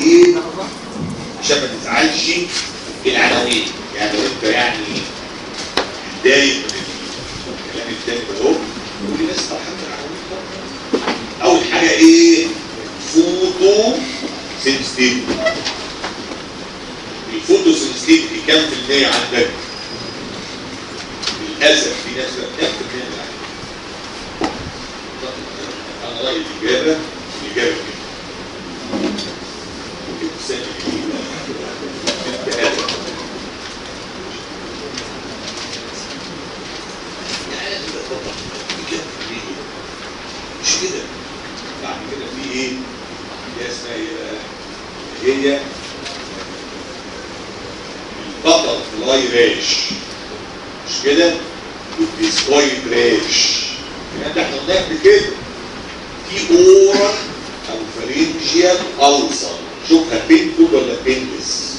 ايه عشان ما تزعلش العناوين يعني لو انت يعني متضايق من الكلام التاني ده اهو قول لي بس فرحان بالعناوين طبعا. اول حاجه ايه فوتو سنسيتيف الفوتو سنسيتيف كام في المية عندك؟ للاسف في ناس بقى كام في المية من العناوين؟ انا رايي الاجابه الاجابه كده الانسان الجديد انت آدم. يعني لازم تطبق في كام في المية؟ مش كده بعد كده في ايه؟ هي اسمها ايه بقى؟ هي البطل فلاي ريش مش كده؟ والديسكويد ريش الكلام ده احنا قلناه قبل كده في اورال او فرنجيال ألسر شوفها بينكود ولا بينكس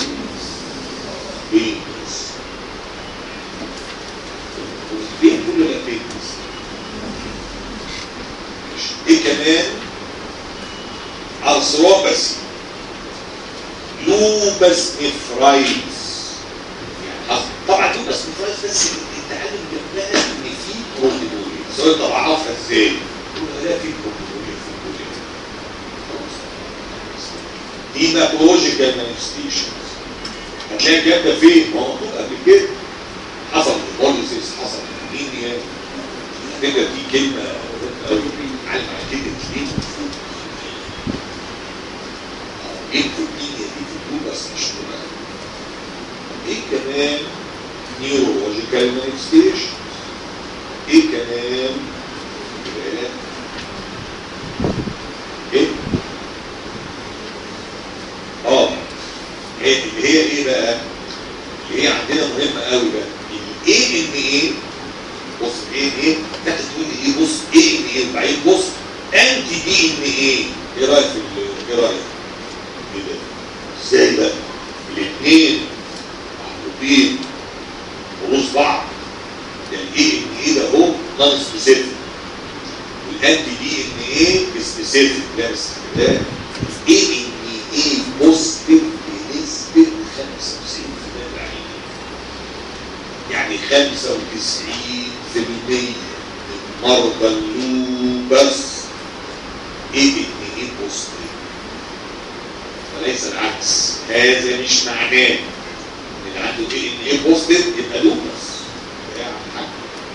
بينكس بينكود ولا بينكس ايه كمان ارثروباسي لوبس نفرايتس يعني طبعا لوبس نفرايتس بس التعلم جنبها ان في بروتينوريا سؤال طب اعرفها ازاي؟ يقول لا في بروتينوريا في بروتينوريا هيماتولوجيكال مانيفستيشنز هتلاقي الكلام ده فين؟ ما هو مكتوب قبل كده حصل هيموليسيس حصل انيميا كده دي كلمه علم على كلمه ليه ايه الكوبينيا دي في الجول بس مش مهم ايه كمان نيورولوجيكال مانيفستيشنز ايه كمان ايه اه هي اللي هي ايه بقى اللي هي عندنا مهمه قوي بقى الاي ان ايه بص ايه ايه انت تقول لي ايه بص ايه ان ايه وبعدين بص انتي دي ان ايه ايه رايك في ال- ايه رايك ايه ده ازاي بقى الاثنين محطوطين رؤوس بعض ده الاي ان ايه ده هو نون سبيسيفيك والانتي دي ان ايه سبيسيفيك لا بس لا ايه ان ايه بوزيتيف بنسبه 95% يعني 95% من مرضى اللوبس ايه ان ايه بوزيتيف وليس العكس هذا مش معناه ان اللي عنده ايه ان ايه بوزيتيف يبقى لوبس يا حاج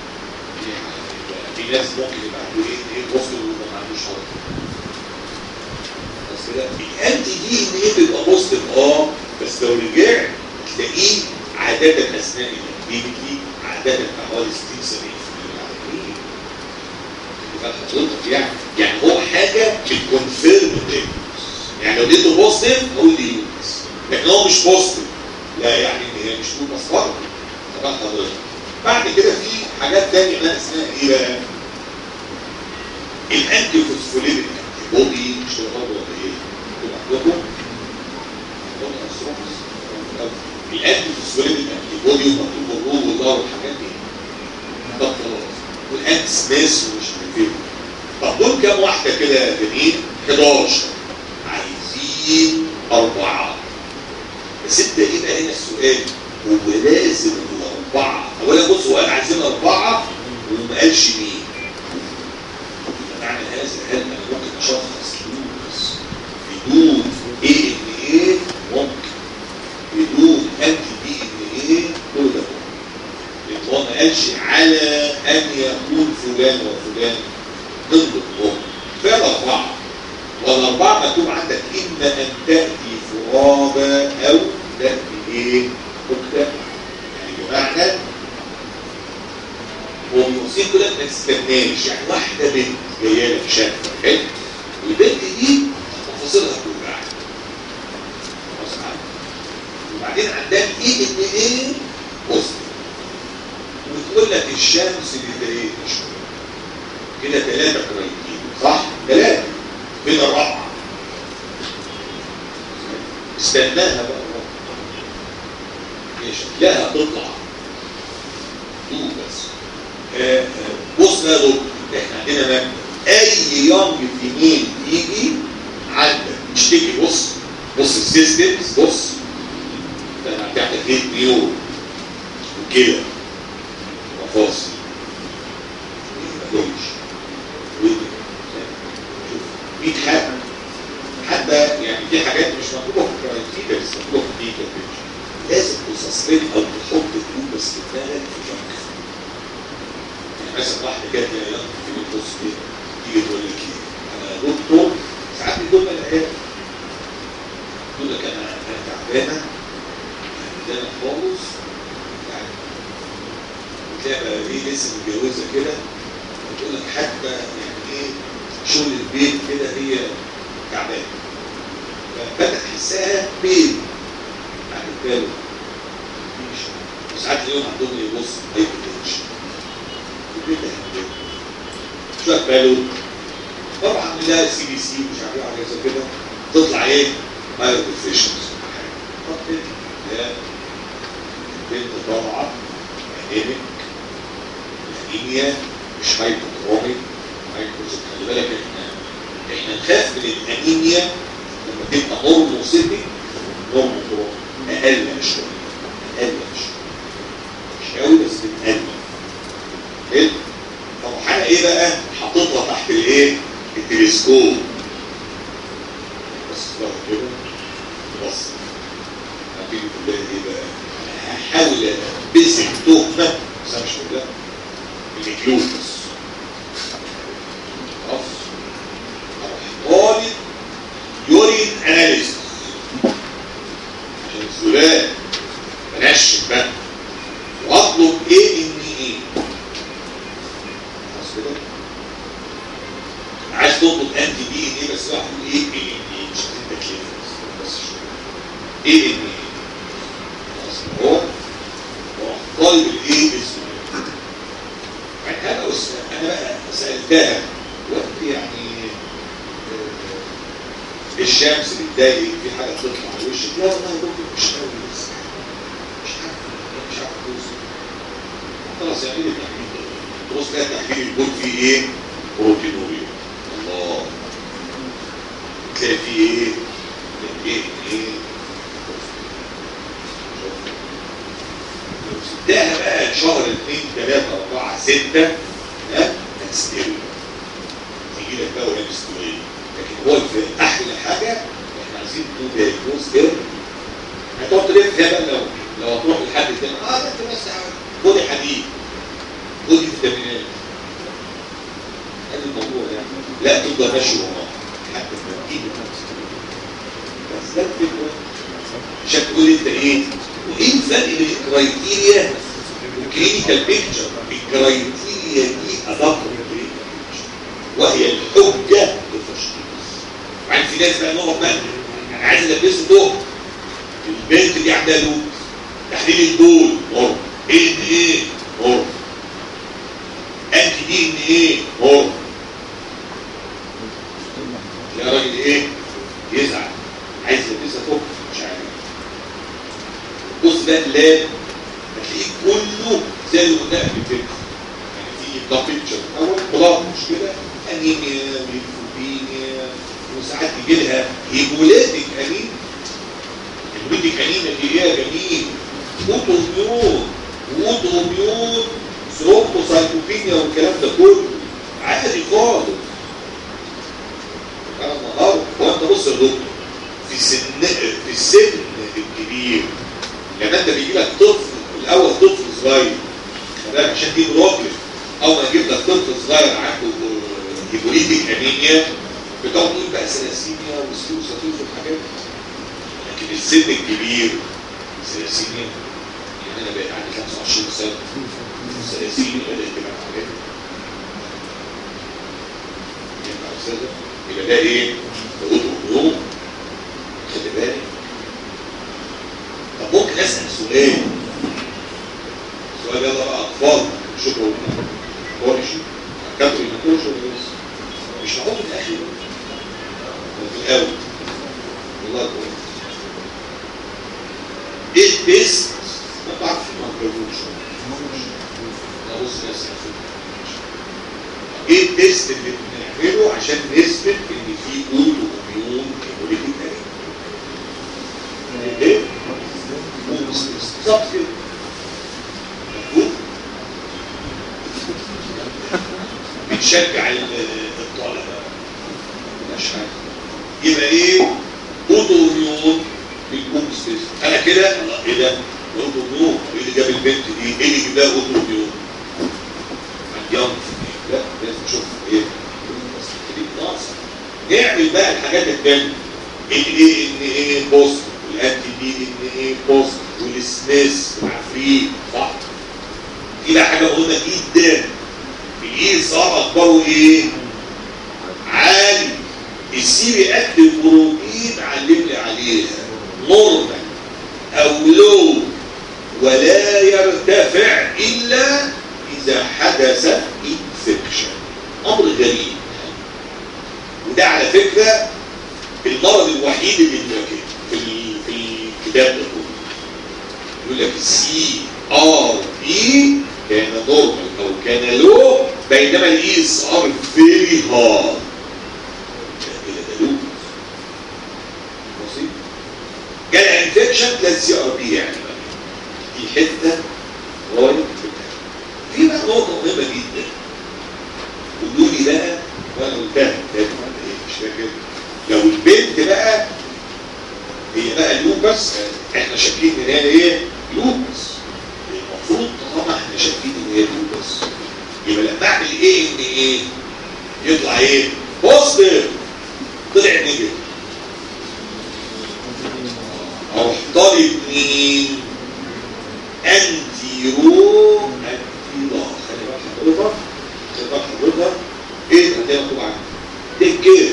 في ناس ممكن يبقى عنده ايه ان ايه بوزيتيف وما عندوش حاجه بس كده الانتي دي ان ايه بيبقى بوزيتيف اه بس لو رجعت تلاقيه عادة اثناء الاكتيفيتي عادة حوالي 60 70% العالميين يبقى حضرتك يعني يعني هو حاجة بالكونفيرم يعني لو لقيته بوزيتيف اقول لي يونس لكن هو مش بوزيتيف لا يعني ان هي مش لوبس برضه طبعا حضرتك بعد كده في حاجات تانية بقى اسمها ايه بقى؟ الانتي فوسفوليبيك بودي مش برضه ولا ايه؟ انتوا عندكم؟ عندكم أسرار؟ الانتي فوسفوليبيك انتي بودي ومكتوب الروم والدار والحاجات دي طب خلاص والانتي سميث ومش عارف ايه طب دول كام واحده كده يا جميل؟ 11 عايزين اربعه بس انت ايه بقى هنا السؤال؟ هو لازم الاربعه اولا بص هو قال عايزين اربعه وما قالش مين معنى هذا هل انا ممكن اشخص لوبس بدون ايه ان ايه ممكن بدون انتي دي ان ايه كل ده ممكن لان هو ما قالش على ان يكون فلان وفلان ضد الظلم فالاربعه والاربعه مكتوب عندك اما ان تاتي فرادى او تاتي ايه مكتب يعني بمعنى هو الموسيقى كلها ما تستناش يعني واحده بنت جايه لك شابه حلو والبنت دي تفاصيلها بتوجعك خلاص عارف وبعدين عندها ايه ان ايه بص وتقول لك الشمس اللي مش كده ثلاثه كرايتين صح؟ ثلاثه فين الرابعه؟ استناها بقى هي شكلها تطلع تو بس آه، آه، بص يا دكتور احنا عندنا مبدا اي يوم فيميل يجي عندك يشتكي بص بص السيستمز بص انا هتعمل ايه نيو وكده مفاصل كويس شوف 100 حاجه حتى يعني في حاجات مش مكتوبه في الكرايتيريا بس مكتوبه في الديتا لازم تسسبند او تحط فلوس في دماغك في جنك يعني مثلا واحده جت يا يلا في البص كده تيجي تقول لك ايه انا دكتور ساعات بيدوم العيال تقول لك انا انا تعبانه تعبانه خالص يعني وتلاقي بقى ايه لسه متجوزه كده وتقول لك حتى يعني ايه شغل البيت كده هي تعبانه فبدأ تحسها بين يعني بالو مفيش وساعات اليوم عندهم يبص هايبوتنشن البيت ده شويه بالو طبعا لها سي بي سي مش عارف ايه حاجه زي كده تطلع ايه مايلد ديفيشنز طب ده البنت طالعه انيميك انيميا مش هايبوكروميك هايبوكروميك خلي بالك احنا احنا نخاف من الانيميا لما تبقى نورموسيتي نورمو اقل شويه اقل شويه مش قوي بس بتقل حلو طب حاجه ايه بقى حاططها تحت الايه التلسكوب بس بقى كده بص هتيجي تقول لها ايه بقى انا هحاول البسك تهمه بس انا مش هقول لها الجلوكوز خلاص اروح طالب يورين اناليسيس عشان السؤال بنشف بقى واطلب ايه ان ايه خلاص كده عايز تطلب انتي دي ان ايه بس واحد ايه ايه ان ايه مش هتبقى كليف بس شويه ايه ان ايه خلاص هو هو طالب الايه اسمه يعني انا بص انا بقى سالتها وقت يعني آه، الشمس بتضايق في حاجه تطلع على وشك لا والله يا دكتور مش قوي بس مش عارف مش عارف توصل خلاص يعني ايه التحليل ده؟ بص كده تحليل البول فيه ايه؟ بروتينوريا الله تلاقي فيه ايه؟ ايه ايه لو سبتها بقى شهر اثنين ثلاثة أربعة ستة ها هتستوي تيجي لك بقى وهي مستوية لكن هو الف- أحلى حاجة احنا عايزين تو دايجنوز ايرلي هتقعد تلف فيها بقى لو لو هتروح لحد تاني اه ده انت بس خدي حديد خدي فيتامينات هذا الموضوع يعني لا تفضل ماشي وراه لحد ما تجيب بس ده الفكرة عشان تقول انت ايه وايه الفرق بين الكرايتيريا والكلينيكال بيكتشر الكرايتيريا دي ادق من الكلينيكال بيكتشر وهي الحجه للتشخيص وبعدين في ناس بقى نقط بقى انا عايز البسه دور البنت دي عندها لوب تحليل البول نور ايه ان ايه نور انتي دي ان ايه نور يا راجل ايه يزعل عايز يلبسها فوق مش عارف بص بقى اللاب هتلاقيه كله زي اللي قلناه قبل كده يعني في ده بيكتشر اول بلاط مش كده انيميا ليفوبينيا وساعات يجي لها هيمولاتيك انيميا الهيمولاتيك انيميا دي ايه يا جميل اوتوميون اوتوميون ثرومبوسايتوبينيا والكلام ده كله عادي خالص انا النهارده هو انت بص يا دكتور في سن في السن الكبير لما انت بيجي لك طفل الاول طفل صغير خلي بالك عشان دي بروبلم اول ما يجيب لك طفل صغير عنده هيبوليتيك انيميا بتقعد تقول بقى سلاسيميا وسلوساتوز والحاجات دي. لكن السن الكبير سلاسيميا يعني انا بقيت عندي 25 سنه سلاسيميا بدات تبقى حاجات يبقى يا استاذه يبقى ده ايه؟ ده اوتو خلي بالك طب ممكن اسال سؤال السؤال ده بقى اطفال شكرا هو مش كابتن يقول شكرا بس مش هقول من الاخر في الاول والله كويس ايه التيست ما بعرفش ما بقولوش لا بص بس ايه التيست اللي بنعمله عشان نثبت ان في اوتو اميون هيموليتيك مش حاجه يبقى ايه اوتو اميون بيكون سبيس انا كده الله ايه ده اوتو اميون ايه اللي جاب البنت دي ايه اللي جاب لها اوتو اميون يلا لا لازم نشوف ايه بس دي ناقصه نعمل بقى الحاجات التانية الاي ان ايه بوست والانتي دي ان ايه بوست والسميث والعفريت صح دي بقى حاجه مهمه جدا الايه صار اخباره ايه عالي السي رياكتيف بروتين علمني عليها نورمال او لو ولا يرتفع الا اذا حدث انفكشن امر غريب وده على فكره المرض الوحيد اللي بيواجهه في ال- في الكتاب ده كله يقول لك السي ار بي كان نورمال او كان لو بينما الاي اس ار فيري هارد كده ده لوز بسيط جالها انفكشن تلاقي سي ار بي يعني بقى دي حته غايه في بقى نقطه مهمه جدا قولوا لي بقى وانا قلتها تاني ولا ايه مش فاكر لو البنت بقى هي بقى لوبس احنا شاكين ان هي ايه لوبس المفروض طالما احنا شاكين ان هي لوبس يبقى لما اعمل ايه ان ايه يطلع ايه بوزيتيف طلع نيجاتيف اروح طالب مين انتي رو انتي لا خلي بالك حضرتك خلي بالك حضرتك ايه اللي مكتوب عندك تيك كير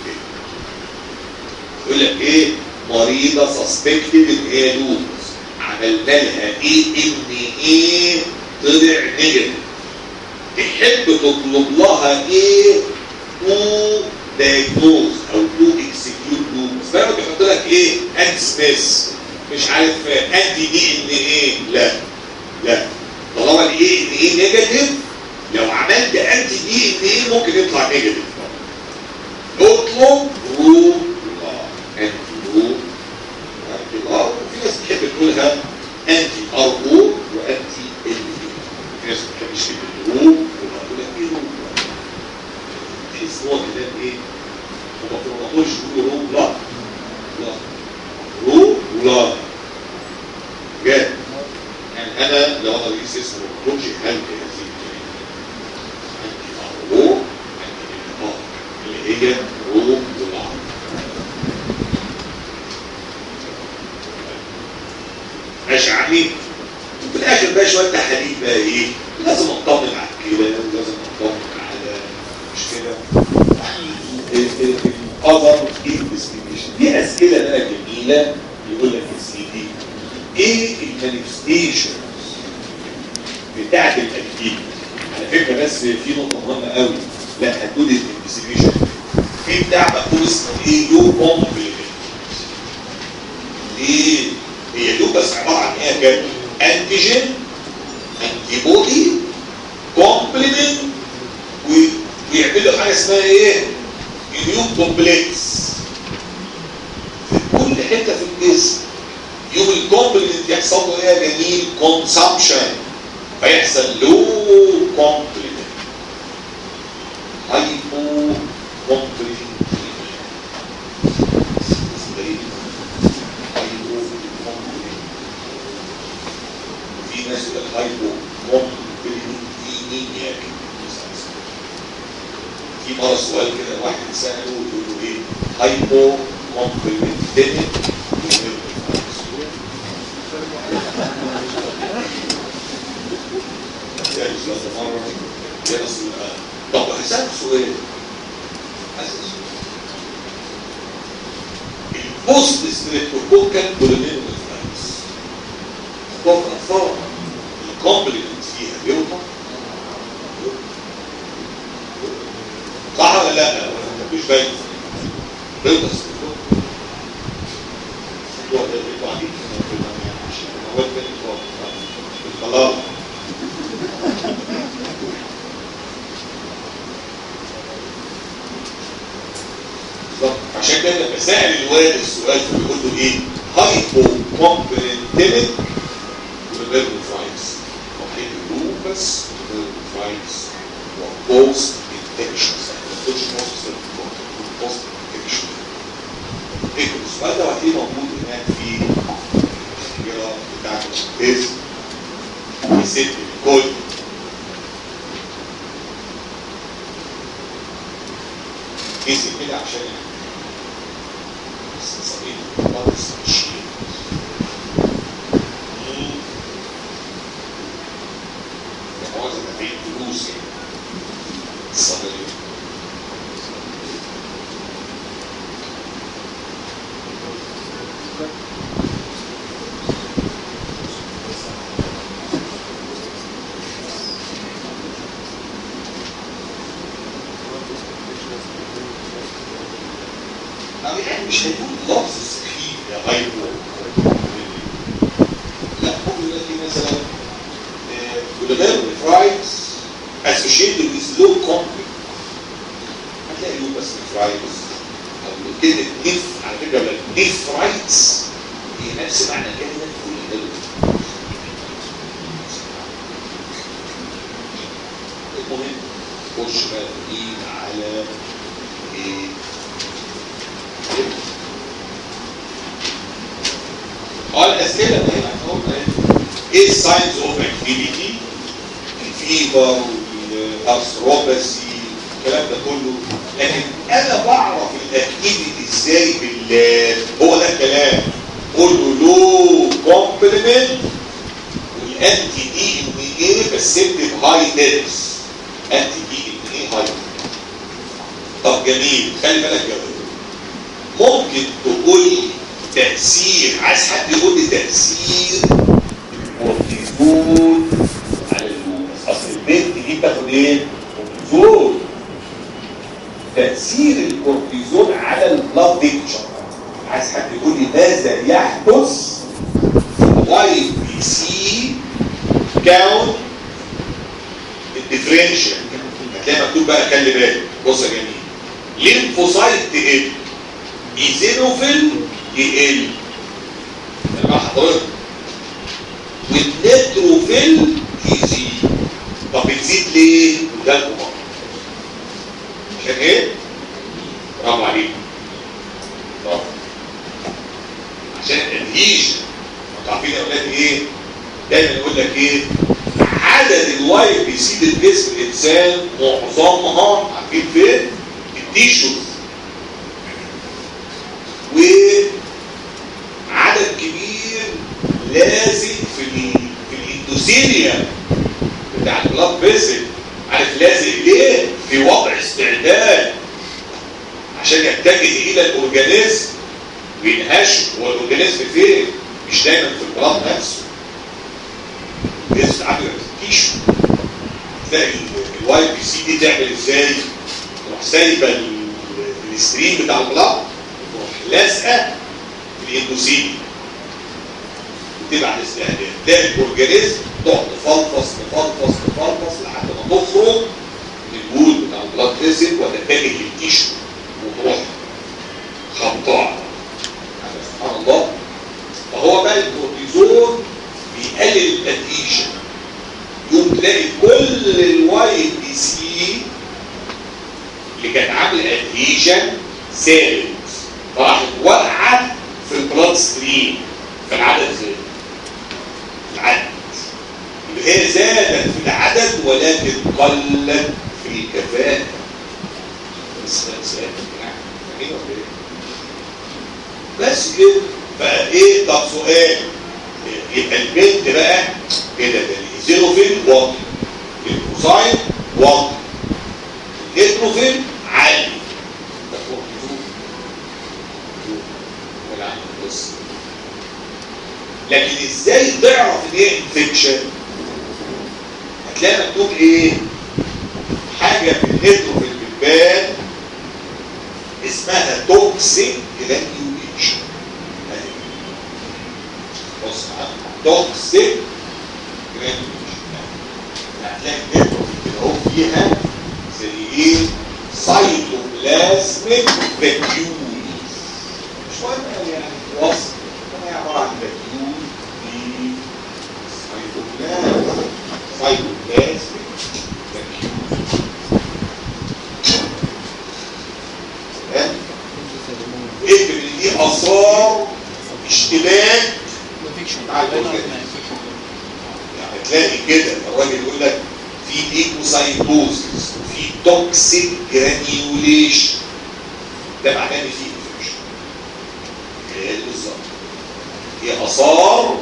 يقول لك ايه مريضه سسبكتد ان هي لوبس عملنا لها ايه ان ايه طلع نيجاتيف تحب تطلب لها ايه تو دايجنوز او تو اكسكيوت لوبس فانا بيحط لك ايه انت سميث مش عارف انتي دي ان ايه لا لا طالما الايه ان ايه نيجاتيف لو عملت انتي دي ان ايه ممكن يطلع نيجاتيف اطلب رو انتي رو انتي ار وفي ناس بتحب تقولها انتي ار او وانتي ال اي في ناس ما بتحبش تكتب رو وتقول لك ايه رو تحس ان هو كلام ايه هو ما تقولش تقول رو لا لا رو ولا جاد يعني انا لو انا رئيس اسمه بروجي هل هذه انتي ار او انتي ال ار اللي هي رو ولا ماشي عمي وفي الاخر بقى شويه تحاليل بقى ايه لازم اطمن على الكلى ولازم اطمن على مش كده الاذر انفستيجيشن دي اسئله بقى جميله يقول لك يا سيدي ايه المانيفستيشنز بتاعت الاكتيفيتي على فكره بس في نقطه مهمه قوي لا هتقول الانفستيجيشن في بتاع مكتوب اسمه ايه يو كومبلمنت ليه؟ هي لو بس عباره عن ايه كده؟ انتيجين انتي بودي كومبلمنت ويعملوا حاجه اسمها ايه؟ اميون كومبلكس في كل حته في الجسم يوم الكومبلمنت يحصل له ايه يا جميل؟ كونسامشن فيحصل لو كومبلمنت هايبو كومبلمنت في ناس يقول لك هايبو كومبلمنتينيميا في مرة سؤال كده واحد سأله يقول له ايه هايبو كومبلمنتينيك يعني سؤال ده مرة يا رسول الله طب هسألك سؤال هسألك سؤال البوست ستريبتوكوكال بولينيروفايتس طب أطفال الكومبلمنت فيها بيوطى صح ولا لا؟ مش باين بيوطى خلاص بالظبط عشان كده لما سأل الوالد السؤال فبيقول له ايه؟ هايبو كومبلنتينيك ونيرفايتس وحيد اللوبس ونيرفايتس وبوست انفكشنز ما تقولش بوست بوست اكتب السؤال ده وهتلاقيه موجود هناك في الكبيرة بتاعت الاسم يسد الكل كيسي كده عشان بس صديق خالص مش هو زي ما في فلوس يعني الصديق طب يعني مش هيكون لفظ سخيف يا غيره لا ممكن يبقى في مثلا ولغير فرايز associated with low conflict هتلاقي له بس فرايز او كلمة نيف على فكرة ولا نيف فرايز هي نفس معنى كلمة كل ده المهم خش بقى نجيب على ايه اه الاسئله اللي هنا قلنا ايه الساينز اوف اكتيفيتي الفيبر والارثروباسي الكلام ده كله لكن انا بعرف الاكتيفيتي ازاي بال هو ده الكلام قول له لو كومبلمنت والانتي دي ان ايه بس اكتب هاي ديرس انتي دي ان ايه هاي طب جميل خلي بالك يا ولد ممكن تقول لي تأثير عايز حد يقول لي تأثير الكورتيزون على اللوز اصل البنت دي بتاخد ايه؟ كورتيزون تأثير الكورتيزون على البلاد بيكتشر عايز حد يقول لي ماذا يحدث واي بي سي كاونت الديفرنشال هتلاقي مكتوب بقى خلي بالك بص يا جميل ليمفوسايت تقل ايزينوفيل يقل مع حضرتك والنيتروفيل يزيد طب بتزيد ليه؟ ده الكبار عشان ايه؟ برافو عليك برافو عشان الادهيشن انتوا عارفين يا اولاد ايه؟ دايما يقول لك ايه؟ عدد الواي بي سي في جسم الانسان معظمها عارفين فين؟ التيشوز وعدد كبير لازق في ال... في الاندوثيليا بتاع البلاد فيسل عارف لازق ليه؟ في وضع استعداد عشان يتجه الى الاورجانيزم وينهشه هو الاورجانيزم فين؟ مش دايما في البلاد نفسه بيسعى على التيشو تلاقي الواي بي سي دي تعمل ازاي؟ تروح سايبه الستريم بتاع البلاد لازقه في الاندوسيل وتبع الاستعداد تلاقي الاورجانيزم تقعد تفلفص تفلفص تفلفص لحد ما تخرج من الوول بتاع البلاد فيزل وتتجه للتيشو وتروح خبطاع سبحان الله فهو بقى الكورتيزون بيقلل الادهيشن يوم تلاقي كل الواي بي سي اللي كانت عامله ادهيشن ثابت راحت واقعه في البلاد ستريم فالعدد زاد العدد يبقى هي زادت في العدد ولكن قلت في الكفاءة بس زادت يعني ولا ايه؟ بس كده بقى ايه طب سؤال يبقى البنت بقى كده ده الزيروفيل واطي الكوساين واطي الهيدروفيل عالي ده كورتيزون بس لكن ازاي تعرف ان ايه انفكشن هتلاقي مكتوب ايه حاجه في الهيدروفيل بالبال اسمها توكسيك جرانيوليشن بص توكسيك جرانيوليشن هتلاقي الهيدروفيل كده اهو فيها زي ايه سايتوبلازميك فاكيولز مش مهم يعني وصف انا عباره عن فاكيول في سايتوبلازم سايتوبلازميك فاكيول تمام اكتب دي اثار اشتباك يعني تلاقي كده الراجل يقول لك في ليكوسايتوزس وفي توكسيك جرانيوليشن ده معناه ان في انفكشن ايه بالظبط هي اثار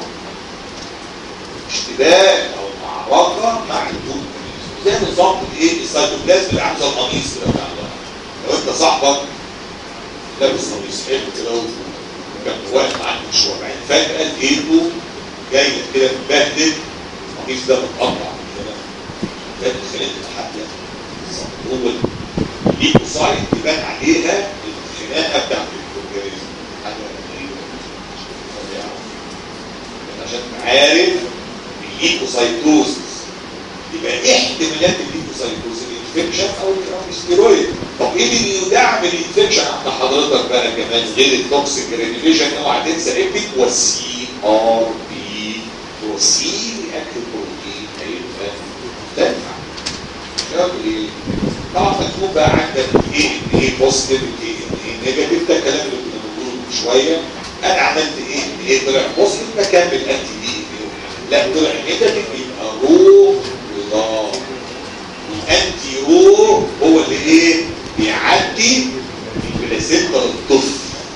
اشتباك او معركه مع الدم زي بالظبط الايه السيتوبلازم اللي عامل زي القميص كده بتاع الواحد. لو انت صاحبك لابس قميص حلو كده وكان واقف معاك من شويه بعدين فجاه لقيته جاي لك كده متبهدل القميص ده متقطع كده ده الخلية الحادية هو الليكوسايت يبان عليها الخناقه بتاعت الكونجريزم حاجه غريبه فظيعة. عشان عارف الليكوسايتوزس يبقى ايه احتمالات الليكوسايتوز الانفكشن او الستيرويد طب ايه اللي يدعم الانفكشن عند حضرتك بقى كمان غير التوكسيك ريجوليشن اوعى تنسى ابنك والسي ار بي بروسين اكل بروتين هيبقى تنفع شباب ايه طبعا مكتوب بقى عندك ايه ان ايه بوزيتيف ايه ان ايه نيجاتيف ده الكلام اللي كنا بنقوله من شويه انا عملت ايه ان ايه طلع بوزيتيف بكمل انتي دي لا طلع نيجاتيف يبقى رو وضار والانتي رو هو اللي ايه بيعدي البلاسينتا للطفل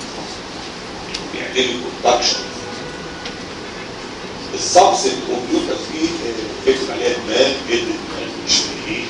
بيعمل له كونتاكشن السبسل كمبيوتر دي بيكتب عليها دماغ جد دماغ مش ايه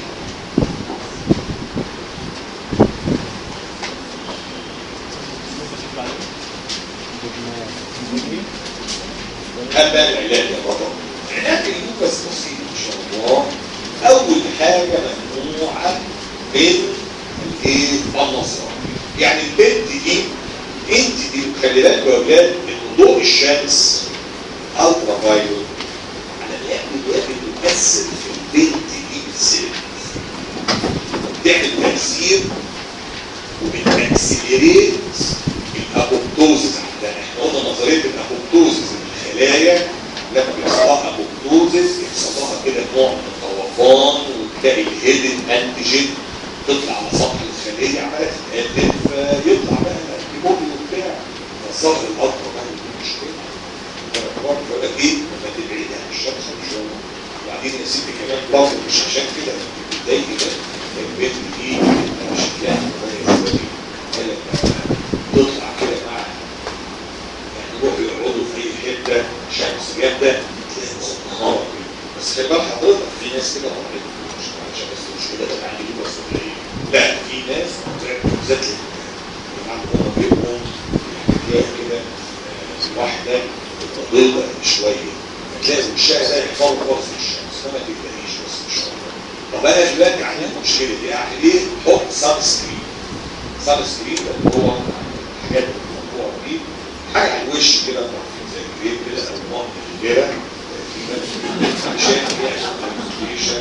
هل بقى العلاج يا بابا علاج اللوبس بسيط ان شاء الله اول حاجه ممنوعه من الايه النصر يعني البنت دي انت دي خلي بالك يا اولاد ان ضوء الشمس الترا فايولت على الاقل دلوقتي بتؤثر في البنت دي بالذات بتعمل تاثير وبتاكسلريت الابوبتوزس عندنا احنا قلنا نظريه الابوبتوزس الخلايا لما بيحصل لها ابوبتوزس يحصل لها كده نوع من الطوفان وتلاقي الهيدن انتيجين تطلع على سطح الخليه عماله تتقلب فيطلع بقى الانتيبودي وبتاع فالظهر الاكبر بقى يكون مشكله فالكبار بيقول لك ايه ما تبعد عن الشمس شويه وبعدين يا سيدي كمان برضه مش عشان كده بتضايق كده البنت دي شكلها كويس قوي تطلع كده مع يعني يروحوا يقعدوا في اي حته شمس جامده تلاقي مسطحه بس خلي بالك حضرتك في ناس كده طبعا مش عشان بس المشكله ده عندي دي بس لا في ناس بالذات اللي عندهم بيبقوا تلاقي كده آه، واحده بتبقى بيضة شويه تلاقي وشها ده يحفر خالص في الشمس فما تقلقيش بس ان شاء الله طب انا دلوقتي عندي مشكله دي اعمل ايه؟ حط سان سكرين سان سكرين ده اللي هو الحاجات الموضوع دي حاجه على الوش كده مرفوع زي الجريب كده او نوع من الجيره تقريبا عشان يحصل كونسنتريشن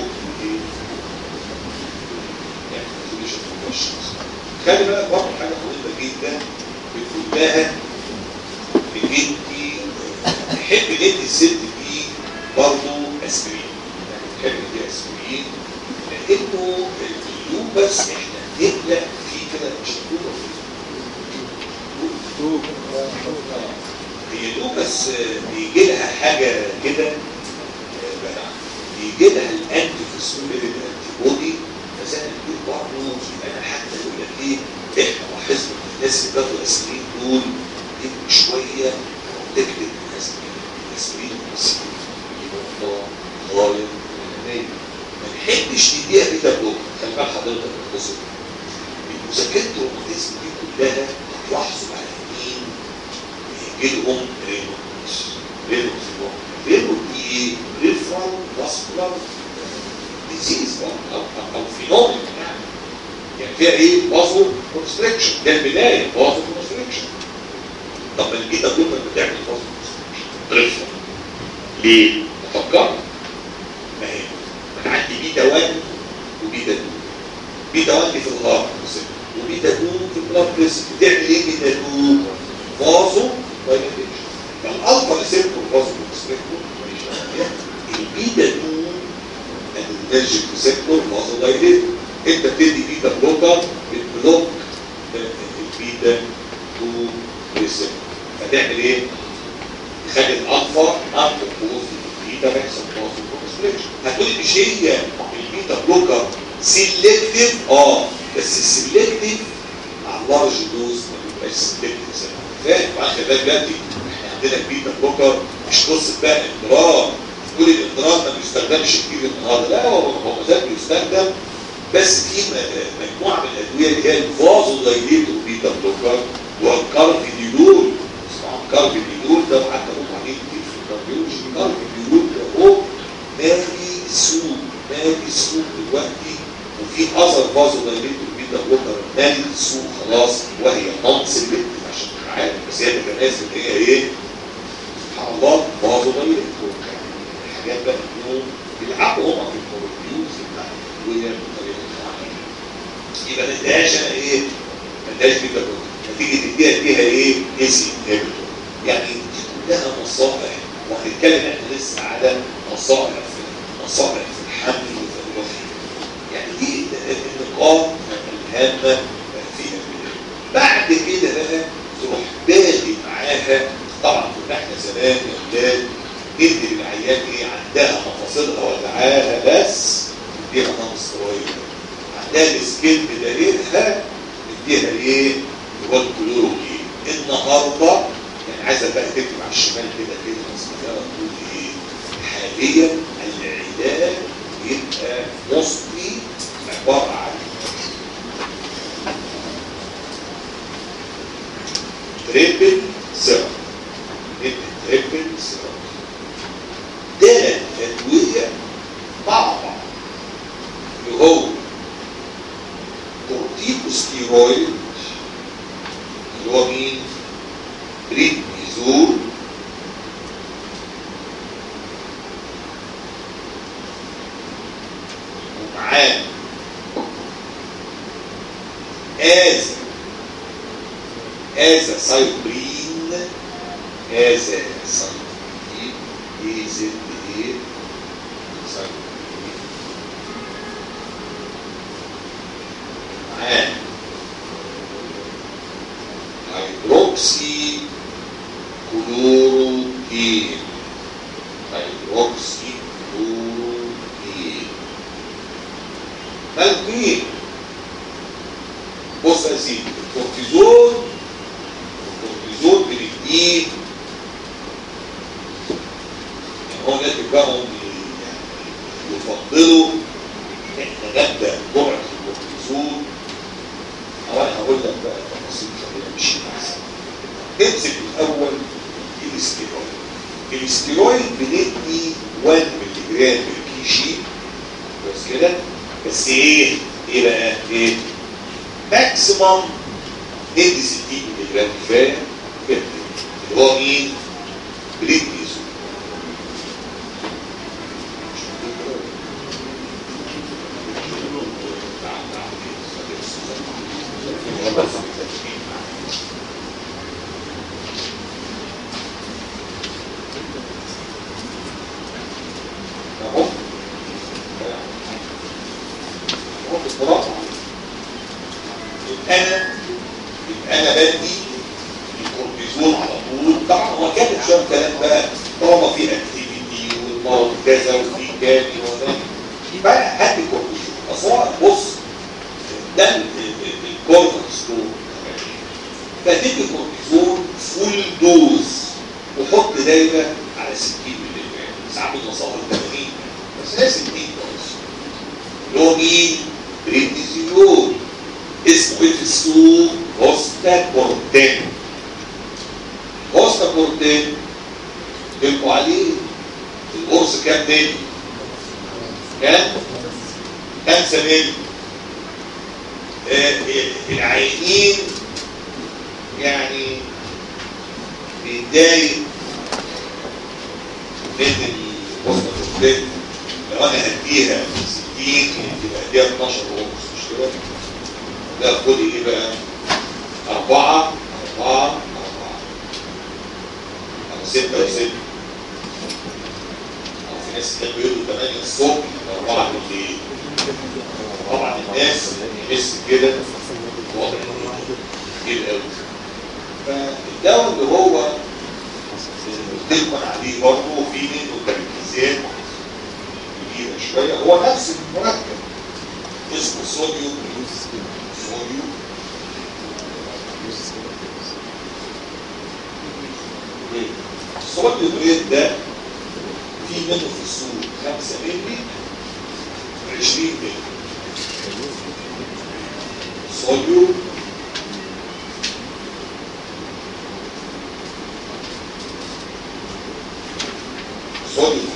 يعني كونسنتريشن في الوش خلي بالك برضه حاجه مهمه جدا بتقول لها ان انت تحب ندي الست دي برضه اسبرين يعني تحب ندي اسبرين لانه اللوبس احنا نقلق فيه كده مش اللوبس هي اللوبس بيجي لها حاجه كده بيجي لها الانتي فوسفوليبيد انتي بودي فزي ما بتقول برضه انا حتى يقول لك ايه احنا لاحظنا ان الناس اللي بياخدوا اسبرين دول يبقوا شويه تكتب الاسبرين الاسبرين المصري يبقى غايه الانانيه ما نحبش نديها بيتا بلوك خلي بال حضرتك القصه مذاكره الروماتيزم دي كلها هتلاحظوا على مين يجي لهم رينوس رينوس رينوس دي ايه؟ ريفرال فاسكولار ديزيز او او فينومين يعني يعني فيها ايه؟ بازو كونستريكشن ده البدايه بازو كونستريكشن طب ما البيتا بلوك بتعمل بازو كونستريكشن ريفرال ليه؟ فكرت ما هي انا عندي بيتا 1 وبيتا 2 بيتا 1 دي في الهارت وبيتا 2 في البلاد بريس بتعمل ايه بيتا 2 فازو دايليتيشن فالالفا ريسبتور فازو ريسبتور البيتا 2 الانرجيك ريسبتور فازو دايليتور انت بتدي بيتا بلوكر بتبلوك البيتا 2 ريسبتور فتعمل ايه؟ تخلي الالفا نون كومبوز البيتا ماكسيمم كونسنتريشن هتقولي مش هي البيتا بلوكر سيلكتيف اه بس السيلكتيف مع اللارج دوز ما بيبقاش سيلكتيف فاهم وعشان ده دلوقتي احنا عندنا البيتا بلوكر مش قصه بقى اضرار تقول الاضرار ما بيستخدمش كتير النهارده لا هو هو ده بيستخدم بس في م- مجموعه من الادويه اللي هي الفازو دايليتور بيتا بلوكر والكارفيديولول اسمعوا الكارفيديولول ده حتى هم عليه كتير في الكارديولوجي الكارفيديولول ده هو مالي السوق مالي السوق دلوقتي وفي اثر فازو دايليتور بيتا بلوكر مالي السوق خلاص وهي نون سيلكتيف عشان تبقى عارف بس هي تتناسب ان هي ايه سبحان الله فازو دايليتور الحاجات بقى اليوم بيلعبوا هم في البروبيوز بتاع الادويه بطريقه معينه يبقى ما اديهاش انا ايه ما اديهاش بيتا بلوكر نتيجه تديها اديها ايه ايسي انهبيتور يعني دي كلها نصائح وهنتكلم احنا لسه على نصائح في نصائح في الحمل وفي الوفاه يعني دي النقاط الهامه فيها بعد كده بقى تروح بادئ معاها طبعا كنا احنا زمان يا اولاد ندي للعيان ايه عندها مفاصلها وجعاها بس نديها نقص صغير عندها السكين بدايرها نديها ايه هو الكلوروكين النهارده يعني عايزه بقى تكتب على الشمال كده كده صغيره تقول ايه حاليا العلاج يبقى مصري عباره عن تريبل سيرم تريبل سيرم ثلاث ادويه مع بعض اللي هو كورتيكوستيرويد اللي هو مين؟ بريدنيزول ومعاه آزا آزا سايبرين آزا سايبرين اي زد ايه سايبرين معاه هيدروكسي كلوروكين هيدروكسي كلوروكين مالكين بص يا سيدي الكورتيزون الكورتيزون بنديه يعني هو ناس بيبقوا يعني يفضلوا ان احنا نبدا جرعه الكورتيزون او انا هقول لك بقى تفاصيل خلينا مش احسن امسك الاول الاستيرويد الاستيرويد بندي 1 مللي جرام بالكي جي بس كده بس ايه ايه بقى ايه ماكسيمم ندي 60 مللي جرام كفايه كده اللي هو مين بريدنيزون اهو اهو بالطلاق يبقى انا يبقى انا بدي الكورتيزون على طول طبعا هو كاتب شويه كلام بقى طالما في اكتيفيتي والمرض كذا وفي كذا وده يبقى انا هدي الكورتيزون اصل هو بص ده الكورتيزون فهتدي كورتيزون فول دوز وحط دايما على 60 مللي جرام ساعات بنوصلها ل 80 بس هي 60 خالص اللي هو مين؟ بريدنيزيول اسمه ايه في السوق؟ هوستا كورتين هوستا كورتين تلقوا عليه القرص كام ملي؟ كام؟ 5 ملي آه، العينين يعني بيتضايق من الوسط الكورتين لو انا هديها 60 يبقى اديها 12 ونص مش كده؟ لا خدي ايه بقى؟ أربعة أربعة أربعة أو ستة وستة أو في ناس يحبوا يقولوا 8 الصبح وأربعة بالليل طبعا الناس يحس كده واضح إن كتير قوي فالدواء اللي هو قلت لكم عليه برضه في منه تركيزات كبيره شويه هو نفس المركب اسمه صوديوم صوديوم الصوديوم ريت ده في منه في السوق 5 مللي 20 مللي صوديوم صوديوم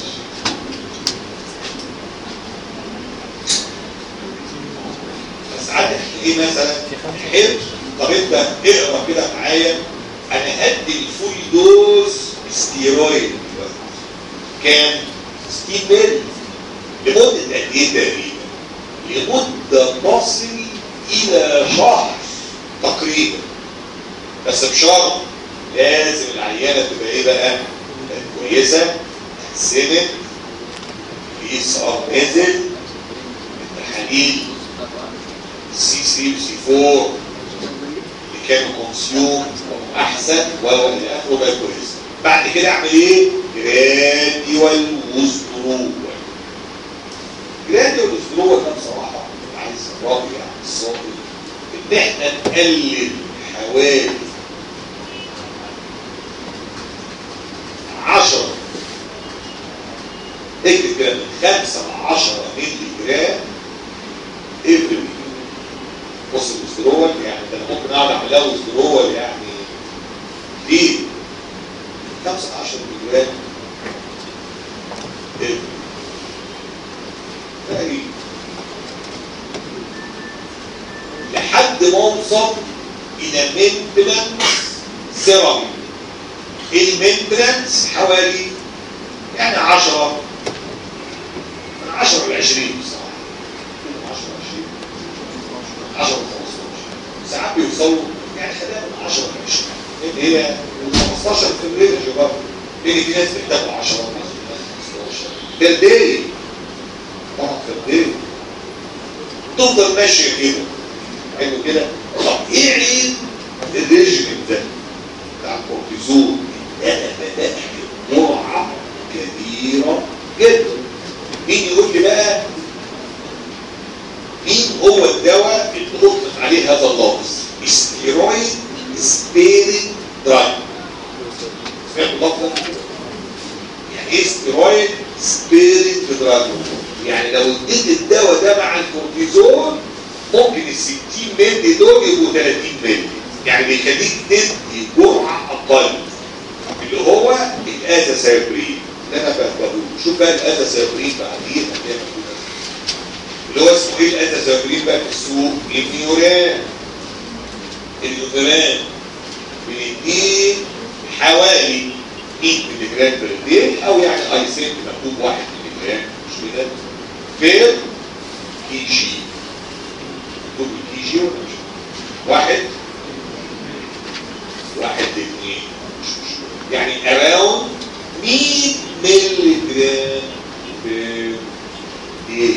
بس عادي ايه مثلا حلو طب انت اقرا كده معايا انا هدي الفول دوز ستيرويد دلوقتي كام؟ 60 مللي لمده قد ايه تقريبا؟ لمده تصل الى شهر تقريبا بس بشرط لازم العيانه تبقى ايه بقى؟ كويسه اتحسنت في صار نزل التحاليل سي 3 وسي 4 اللي كانوا كونسيوم احسن والى اخره بقى كويس بعد كده اعمل ايه؟ جراديوال وذرول جراديوال وذرول ده بصراحه عايز راجل يعني الصوت ان احنا نقلل حوالي 10 اكتب كده من 5 ل 10 مللي جرام افري بص الاسترول يعني ده انا ممكن اقعد اعمل لها استرول يعني كتير 5 ل 10 مللي جرام افري تقريبا لحد ما اوصل الى مينتنانس سيرامي المينتنانس حوالي يعني 10 من 10 ل 20 بصراحه من 10 ل 20 10 ل 15 ساعات بيوصلوا يعني خلينا من 10 ل 20 لان هي من 15 في الرينج برضه لان في ناس بتحتاج 10 وناس بتحتاج 15 ده الداي طبعا في الداي تفضل ماشيه كده حلو كده طب ايه عيب الريجيم ده بتاع الكورتيزون انا بدات جرعه كبيره جدا مين يقول لي بقى مين هو الدواء اللي اطلق عليه هذا اللفظ ستيرويد سبيرنج دراج سمعت اللفظ ده؟ يعني ايه ستيرويد سبيرنج دراج يعني لو اديت الدواء ده مع الكورتيزون ممكن ال 60 مللي دول يبقوا 30 مللي يعني بيخليك تدي جرعه اقل اللي هو الازاسابرين اللي انا بقوله شوف بقى الازاسابرين بعدين هتعمل كده اللي هو اسمه ايه الازاسابرين بقى في السوق النيوران النيوران بنديه حوالي 100 مللي جرام بالليل او يعني ايسنت مكتوب 1 مللي جرام مش كده في كي جي مكتوب كي جي ولا مش واحد واحد اثنين مش مشكلة يعني around 100 مللي جرام في ايه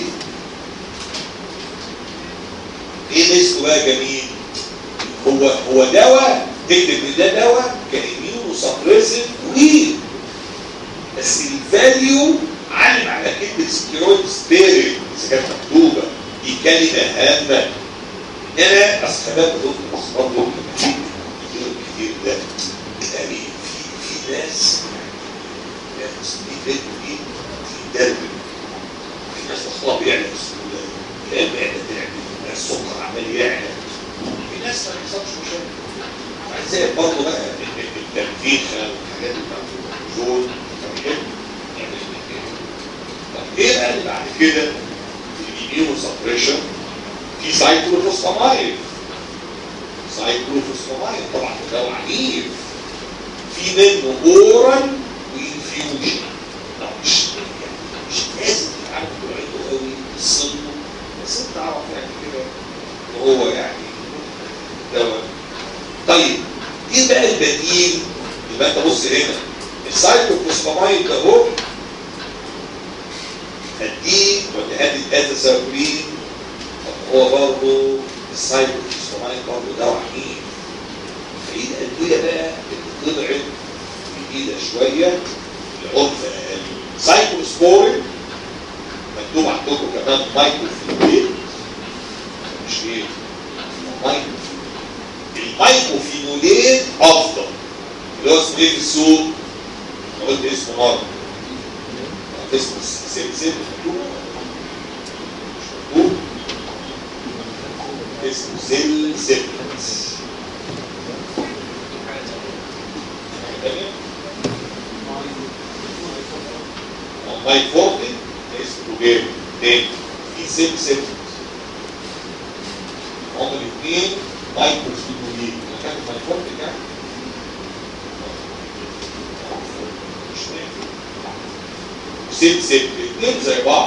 ايه ميزته بقى جميل هو هو دواء تكتب ان ده دواء كاميونو سبريسيف ويل بس الفاليو علم على كلمه ستيرويد سبيرنج اذا كانت مكتوبه دي كلمه هامه ان انا اصل شباب دول الاصحاب دول كتير كتير ده يعني في في ناس يعني مسلمين بيتوا دي في درب في ناس اصلا بيعلى بسهوله تلاقي المعده تعمل السكر عمال يعلى في ناس ما بيحصلش مشاكل زي برضه بقى التنفيخه والحاجات اللي دول طب ايه بقى اللي بعد كده؟ الاميونو سبريشن في سايكلوفوسفامايد سايكلوفوسفامايد طبعا ده دواء عنيف في منه اورال وانفيوجن طب مش يعني مش لازم تتعرف جرعته قوي السن بس انت تعرف يعني كده ان هو يعني دواء طيب ايه بقى البديل يبقى انت بص هنا السايكلوفوسفامايد ده هو هديه ولا هدي الازاسابرين هو برضه السايكلوفوسفامايد برضه دواء عنيف في ادويه بقى اللي طلعت جديده شويه العنف السايكوسبورين مكتوب عندكم كمان مايكرو فينوليت مش ايه مايكرو المايكرو فينوليت افضل اللي هو اسمه ايه في السوق انا قلت اسمه مره اسمه سيب سيب مكتوب مش مكتوب اسمه سيل سيبلنس ماي فورتي اسمه جيم تاني في سيل سيبلنس هما الاثنين مايكرو سبيدولين كان ماي فورتي كان مش نافع سيل سيل الاثنين زي بعض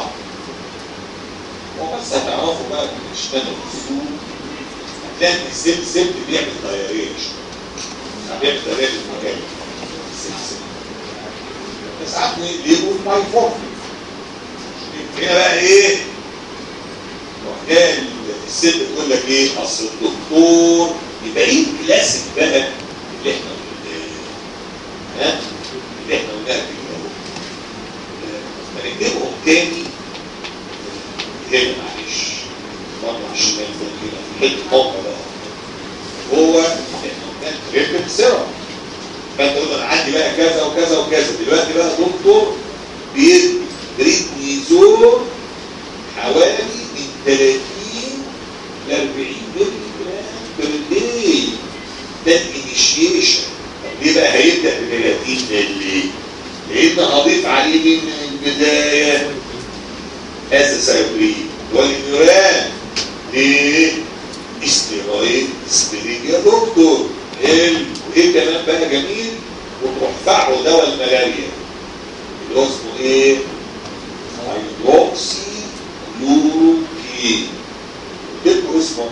هو بس هتعرفوا بقى من اشتغل في السوق هتلاقي السيل سيل بيعمل دايريه شويه بيعمل دايريه في المكان السيل سيل بس ساعات يجيبوا ماي فورتي هنا بقى ايه وحكايه الست تقول لك ايه اصل الدكتور يبقى ايه الكلاسيك بقى اللي احنا ها اللي احنا قلناها في الاول هنكتبهم تاني هنا معلش مرة على الشمال فوق كده في حته موقع بقى هو احنا قلنا تريبل سيرم فانت تقول انا عندي بقى كذا وكذا وكذا دلوقتي بقى دكتور بيدي بريدنيزون حوالي من 30 ل 40 مللي جرام بير داي ده الانيشيشن طب ليه بقى هيبدا ب 30 مللي؟ لان هضيف عليه من البدايه اساسايوبرين والنيوران ليه؟ استيرويد سبرينج يا دكتور حلو وايه كمان بقى جميل وتروح فعله دواء الملاريا اللي هو اسمه ايه؟ هيدروكسي كلوروكين تبقوا اسمه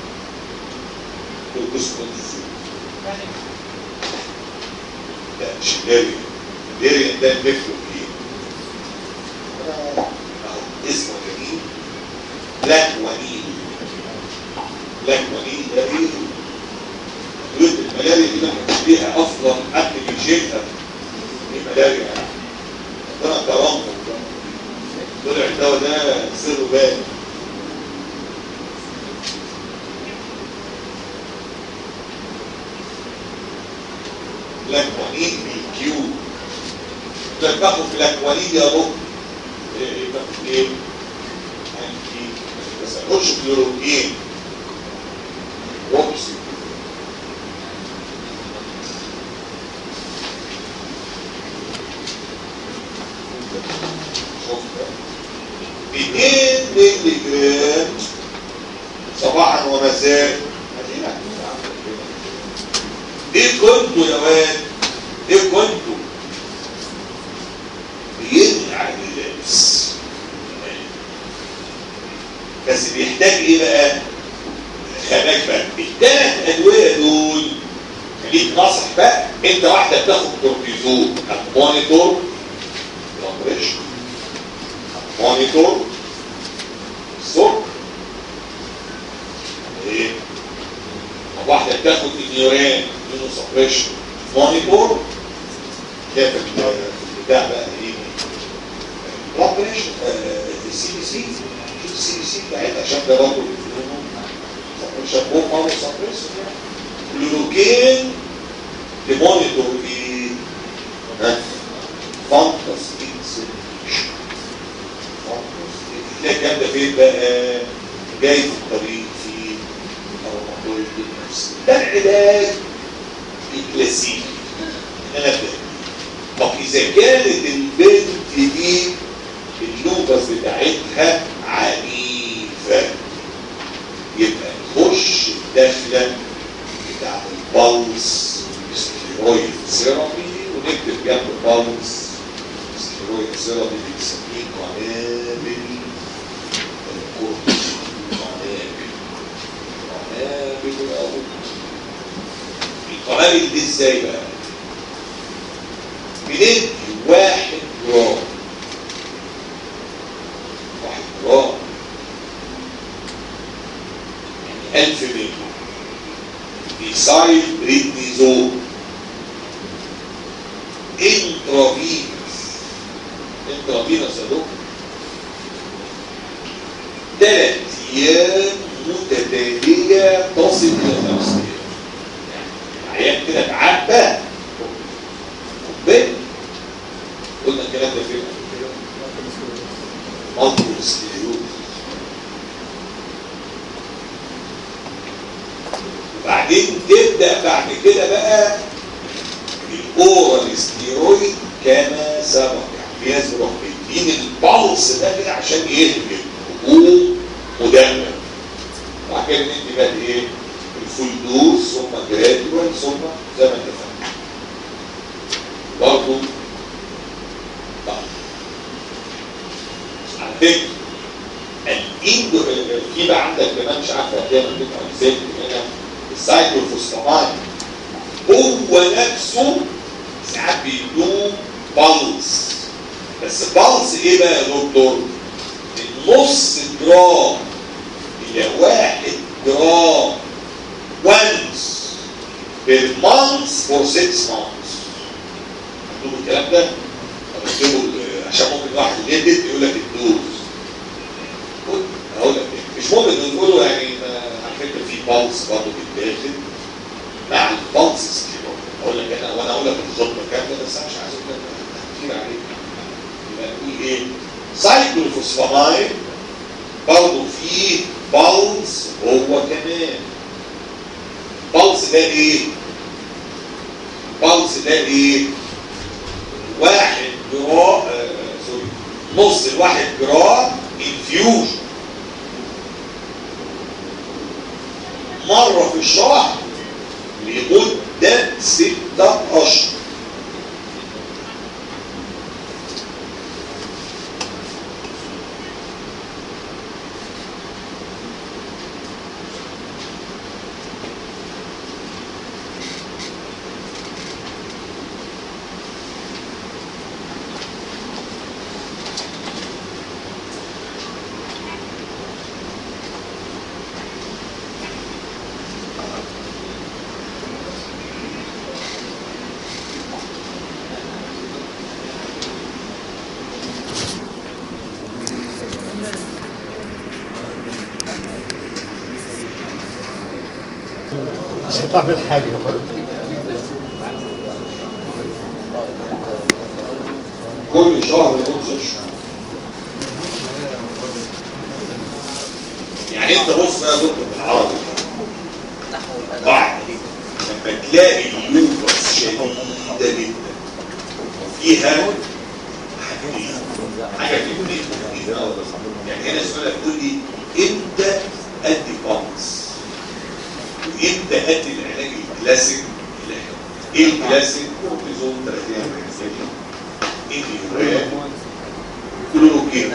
تبقوا اسمه لا مش داري داري ده الميكروكين اسمه جميل بلاك ونيل بلاك ونيل ده ايه؟ ادويه الملاريا دي ما كانش ليها اصلا حد بيشيلها دي ملاريا يعني ربنا كرمهم طلع الدواء ده سره بان لاكوانين بالكيو ده تاخد لاكوانين يا رب ايه تاخد ايه؟ انتي بس هنخش كلوروكين وبسي شوف 200 مللي جرام صباحا ومساء ايه كنتوا يا واد ايه كنتوا بيمنع اللبس بس بيحتاج ايه بقى خلاك بقى الثلاث ادويه دول خليك نصح بقى انت واحده بتاخد كورتيزون هتمونيتور الامبريشن مونيتور السكر ايه واحده بتاخد النيوران منه سبريشن مونيتور ده في البتاع بقى ايه بلاد بريشر السي بي سي شوف السي بي سي بتاعتها عشان ده برضه سبريشن هو مالو سبريشن كلوروكين لمونيتور ايه ها فانتس انسليشن تلاقي الكلام ده فين بقى جاي في الطريق في موضوع النفس ده العلاج الكلاسيكي ان انا ابدا طب اذا كانت البنت دي اللوبس بتاعتها عنيفه يبقى نخش الدخله بتاع البلس ستيرويد ثيرابي ونكتب جنب بالس ستيرويد ثيرابي بنسميه قنابل الكورتيزون قنابل قنابل الأول القنابل دي ازاي بقى؟ بندي واحد جرام واحد جرام يعني ألف ملي بيسايد بريدنيزول انترافينس انترافينس يا دكتور ثلاث ايام متتاليه تصل الى خمس ايام يعني عيان كده اتعبى قبل قلنا الكلام ده فين قبل كده؟ مالتيبل سكليروز وبعدين تبدا بعد كده بقى الاورال ستيرويد كما سبق يعني في ناس بيروح مدين البلس ده كده عشان يهجم هجوم مدمر وبعد كده ندي بقى ايه الفول دوز ثم جرادوال ثم زي ما انت فاهم برضه طيب على فكره الاندو في بقى عندك كمان مش عارف هتلاقيها مكتوب على الزيت هنا السايكلوفوسفامايد هو نفسه ساعات بيدوه بالز بس بالز ايه بقى يا دكتور؟ النص جرام الى واحد جرام once per month for six months مكتوب الكلام ده؟ طب اكتبه عشان ممكن واحد يدد يقول لك الدوز هقول لك مش مهم نقوله يعني على فكره في بالز برضه بيتاخد مع البالز ستيرويد اقول لك انا وانا اقول لك الخطبه كامله بس انا مش عايز اقول لك كتير عليك يبقى نقول ايه؟ سايكلوفوسفامايد برضه فيه بالز هو كمان بالز ده ايه؟ بالز ده ايه؟ واحد جرام آه سوري نص الواحد جرام انفيوجن مرة في الشهر لمدة ستة أشهر مش هتعمل حاجة برضه كل شهر لمدة ست شهور يعني انت بص بقى يا دكتور بالعربي بعد لما تلاقي اللوبس شديدة جدا وفيها حاجتين حاجة في الاثنين يعني هنا السؤال بتقول لي امتى ادي بامس وامتى ادي العلاج الكلاسيك ايه الكلاسيك؟ كورتيزون 30 ايه اليوران كلوروكين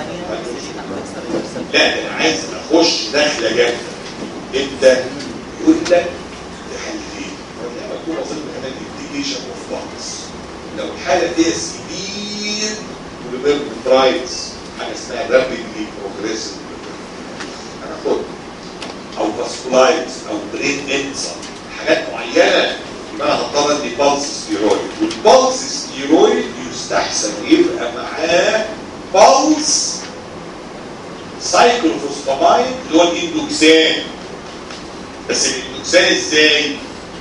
لا ده انا عايز اخش داخله جامده امتى؟ يقول لك تحليل لما تكون وصلت لحاله انديكيشن اوف بامس لو الحاله دي سيفير وليبرترايتس حاجه اسمها رابيدلي بروجريسيف انا خد او فاسكولايتس او برين انسر حاجات معينه يبقى انا هضطر ادي بالس ستيرويد والبالس ستيرويد يستحسن يبقى معاه بالس سايكلوفوسفامايد اللي هو الاندوكسان بس الاندوكسان ازاي؟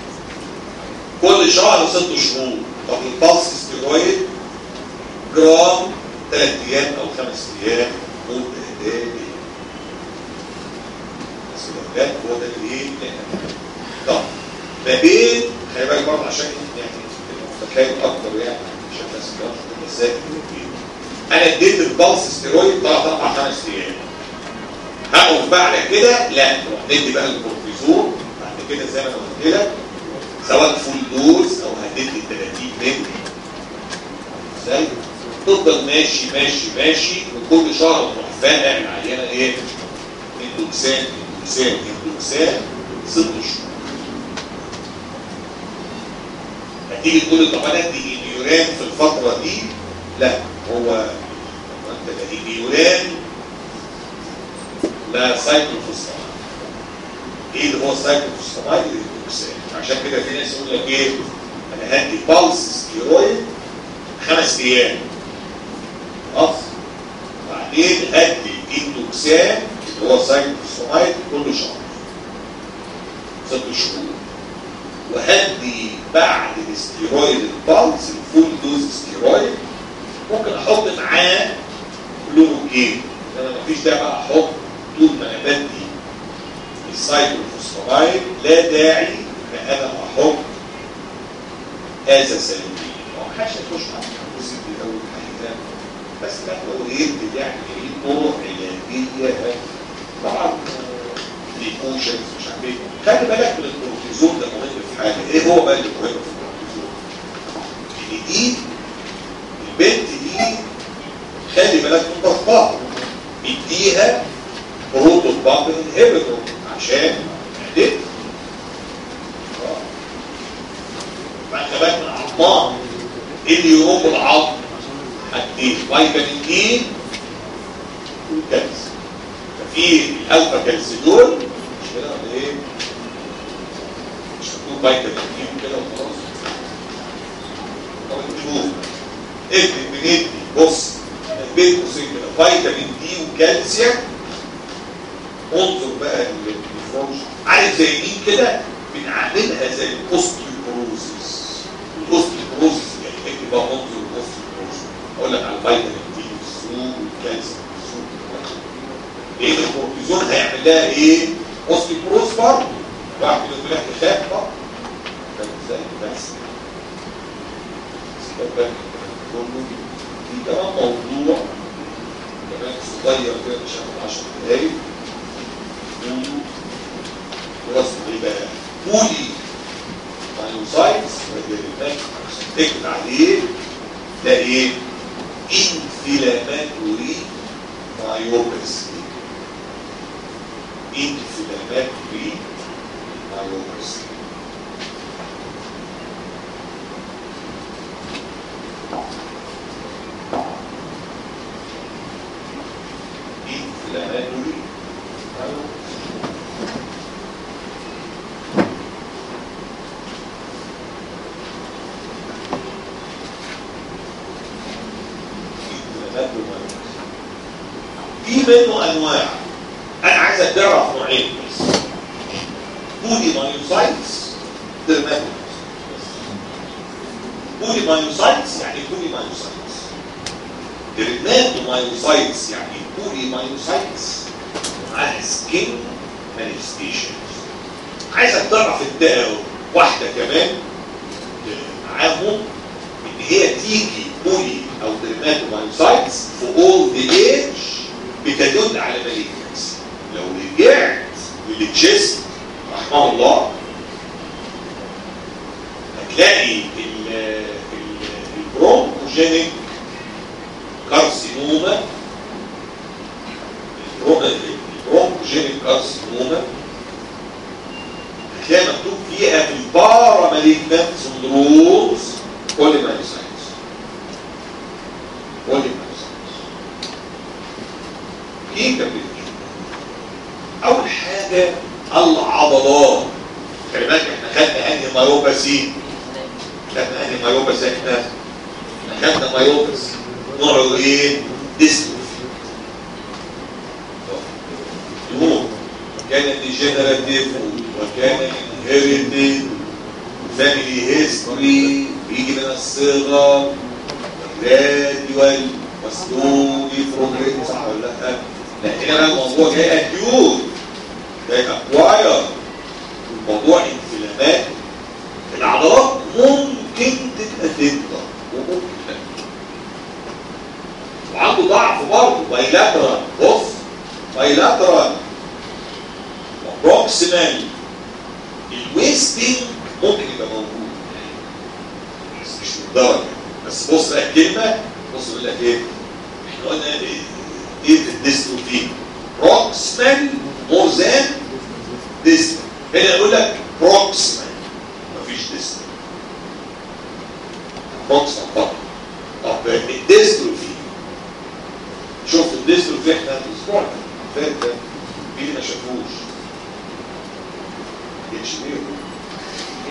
كل شهر ست شهور طب البالس ستيرويد جرام ثلاث ايام او خمس ايام متتاليه بس ده هو ده الايه؟ طب ما بين خلي بالك برضه عشان يعني متخيل اكتر يعني عشان الناس تعرف ازاي انا اديت البلس ستيرويد ثلاث اربع خمس ايام هقف بعد كده لا نروح ندي بقى الكورتيزون بعد كده زي ما انا قلت لك سواء فول دوز او هندي 30 مللي ازاي؟ تفضل ماشي ماشي ماشي وكل شهر تروح فاهم عينه ايه؟ اندوكسان اندوكسان اندوكسان ست شهور هتيجي تقول لي طب انا ادي انيوران في الفتره دي لا هو انت ده انيوران لا سايكلوفوسفامايد ايه اللي هو السايكلوفوسفامايد توكسان عشان كده في ناس يقول لك ايه انا هدي بالس ستيرويد خمس ايام خلاص بعدين هدي التوكسان اللي هو سايكلوسومايد كل شهر ست شهور وهدي بعد الاستيرويد البالس الفول دوز ستيرويد ممكن احط معاه كلوروكين انا مفيش داعي بقى احط طول ما انا بدي السايكلوفوسفامايد لا داعي ان انا احط هذا سلبي هو ما حدش هيخش على الجزء دي اول حاجه بس لا لو يكتب يعني ايه طرق علاجيه طبعا ديكوشنز مش عارف ايه خلي بالك من الكورتيزون ده مهم في حاجه ايه هو بقى اللي مهم في الكورتيزون؟ ان دي البنت دي خلي بالك من ضغطها اديها بروتون بامب انهبيتور عشان معدتها بعد بالك من عظمها ايه اللي يقوم بالعظم؟ حاجتين فيتامين دي والكالسيوم ففي الالفا كالسيدول مش كده ولا ايه؟ مش مكتوب فيتامين دي وكده وخلاص طب اكتبوه اكتب بندي بص بين قوسين كده فيتامين دي وكالسيوم انظر بقى للفرش عارف زي مين كده بنعملها زي الاوستيوبروزيس الاوستيوبروزيس يعني اكتب بقى انظر الاوستيوبروزيس اقول لك على الفيتامين دي والسوق والكالسيوم والسوق ايه الكورتيزون هيعمل لها ايه؟ اوستيوبروز برضه واحد يقول لك خاف برضه فاهم ازاي بس سيبك كله في كمان موضوع كمان صغير كده مش هاخد 10 دقايق هو اسمه ايه بقى؟ بولي مايوسايتس تكتب عليه ده ايه؟ انفلاماتوري مايوباسي انفلاماتوري مايوباسي inflammatory في منه انواع انا عايزك تعرف نوعين بس بودي مايوسايتس درماتوس بودي مايوسايتس يعني بودي مايوسايتس درماتومايوسايتس يعني بولي مايوسايتس معاها سكين مانيفستيشنز عايزك تعرف الدقة واحدة كمان معاهم ان هي تيجي بولي او درماتومايوسايتس في اول ذا ايج بتدل على ماليكنس لو رجعت للتشيست رحمه الله هتلاقي البرونكوجينيك كارسينوما البرونكوجينيك كارسينوما هتلاقي مكتوب فيها في البارا ماليجنانت سندرومز بوليمايسايتس بوليمايسايتس ايه كبير اول حاجه العضلات خلي بالك احنا خدنا انهي مايوباسي خدنا انهي مايوباسي احنا خدنا مايوباسي نوعه ايه ديستروفي نور كان ديجنراتيف وكان انهيرتد فاميلي هيستوري بيجي من الصغر جراديوال مسلولي بروجريس صح ولا لا؟ لا هنا بقى الموضوع جاي اكيوت جاي اكواير الموضوع انفلامات العضلات ممكن تبقى تكبر وممكن لا وعنده ضعف برضه بايلاترال بص بايلاترال وبروكسيمال الويستنج ممكن يبقى موجود بس مش للدرجه بس بص بقى الكلمه بص بيقول لك ايه احنا قلنا ايه ايه الديستروفي بروكسيمال مور ذان ديستال هنا يقول لك بروكسيمال مفيش ديستال بروكسيمال فقط طب الديستروفي شفت الديستروفي احنا الاسبوع اللي فات ده مين ما شافوش اتش بي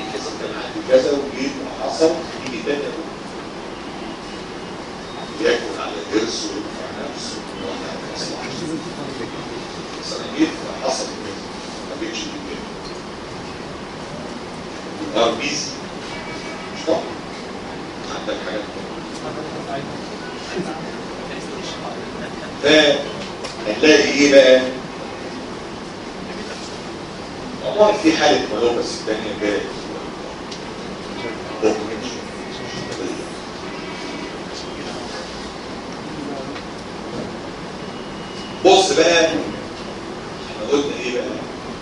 الحصه كان عندي كذا وجيت وحصل تيجي تاني اقول ياكل على ضرسه وينفع نفسه ويوقع مصلحته بس انا جيت فحصل كده ما بقتش كده نهار بيزي مش طبعا عندك حاجات فهنلاقي ايه بقى؟ والله في حالة ملوبس الثانية جاية بص بقى احنا قلنا ايه بقى؟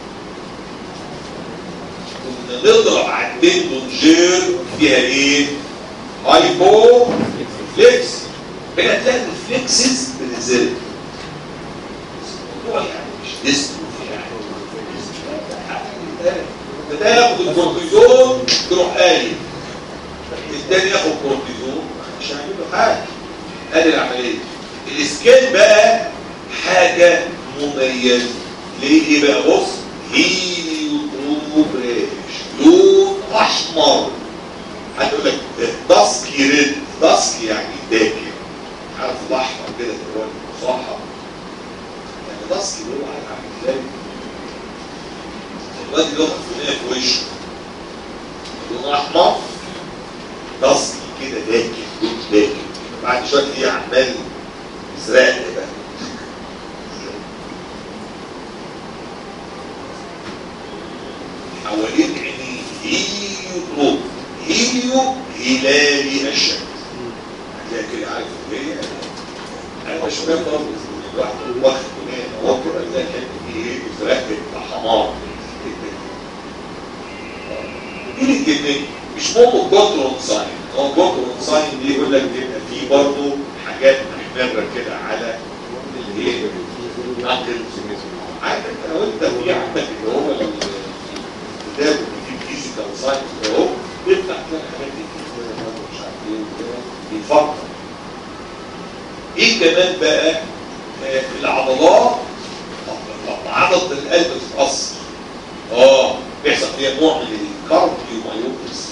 كنا نضرب على التندونجير فيها ايه؟ هايبو فليكس هنا تلاقي الفليكسز بتنزل الموضوع يعني مش ديستروفي يعني بتاخد الكورتيزون تروح قايل التاني ياخد كورتيزون مش هيعمل له حاجه ادي العمليه الاسكان بقى حاجه مميزه ليه ايه بقى بص هيليوتروبريش لون احمر هتقول لك داسكي ريد داسكي يعني داكن عارف الاحمر كده في الوجه صح يعني داسكي اللي هو عامل ازاي الواد اللي هو خفونيه في وشه لون احمر داسكي كده داكن لون داكن بعد شويه تلاقيه عمال يزرق بقى حوالين عينيه هيليو هيليو هلالي الشمس هتلاقي كده عارف ايه انا مش فاهم برضه الواحد واخد منين هو كده تلاقي حته ايه اتركب حمار دي الجنين مش مهم جوترون ساين هو جوترون ساين دي يقول لك بيبقى فيه برضه حاجات محمره كده على الايه عقل عارف انت لو انت في عندك اللي هو الكتاب اللي فيه فيزيكال ساينس اهو بيفتح تلاقي الحاجات دي مش عارف ايه وكده بيفكر ايه كمان بقى آه العضلات طب عضله القلب تتاثر اه بيحصل فيها نوع من الكارديومايوبس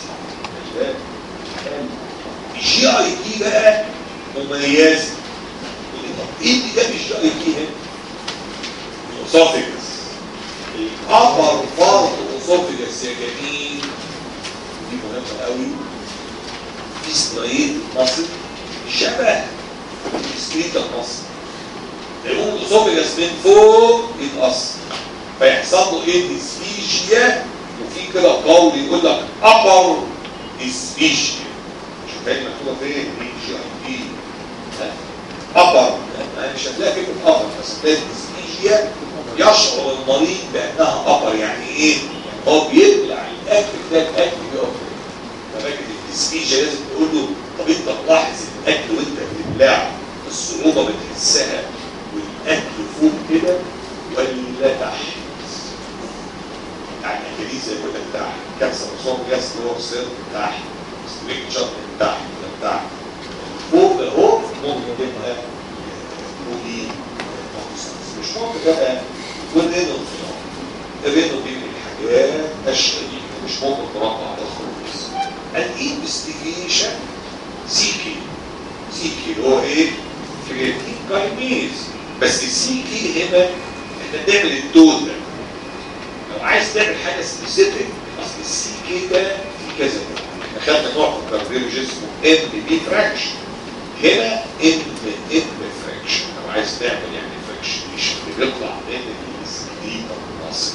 الجي اي تي بقى مميزه طب ايه اللي جاب الجي اي تي هنا؟ الاسوفيجس الابر بارت الاسوفيجس يا جميل دي مهمه قوي في ستريت مصر شبه سكريت المصر عموم الاسوفيجس من فوق يتأثر فيحصل له ايه ديسفيجيا وفي كده قول يقول لك ابر ديسفيجيا شوف تاني مكتوبه فين دي جي اي بي ابر مش هتلاقي كلمه ابر بس هتلاقي ديسفيجيا يشعر المريض بانها ابر يعني ايه؟ يعني هو بيبلع الاكل ده الاكل بيقف ففاكر الديسفيجيا لازم تقول له طب انت تلاحظ الاكل وانت بتبلعه الصعوبه بتحسها والاكل فوق كده ولا تحت يعني الكنيسه يقول لك تحت كبسه مصاب جاس اللي هو السر تحت ستريكتشر من تحت من تحت فوق ده هو ممكن تبقى ودي مش ممكن بقى يكون رينو الرينو دي من الحاجات الشديده مش ممكن تربع على خالص الانفستيجيشن سيكي سيكي اللي هو ايه؟ كرياتين كايميز بس السيكي هنا احنا بنعمل الدول ده لو عايز تعمل حاجه سبيسيفيك اصل السيكي ده في كذا نوع احنا خدنا نوع في الكارديولوجي اسمه ام بي فراكشن هنا ام ام فراكشن لو عايز تعمل يعني فراكشنيشن بيطلع من السكريت النص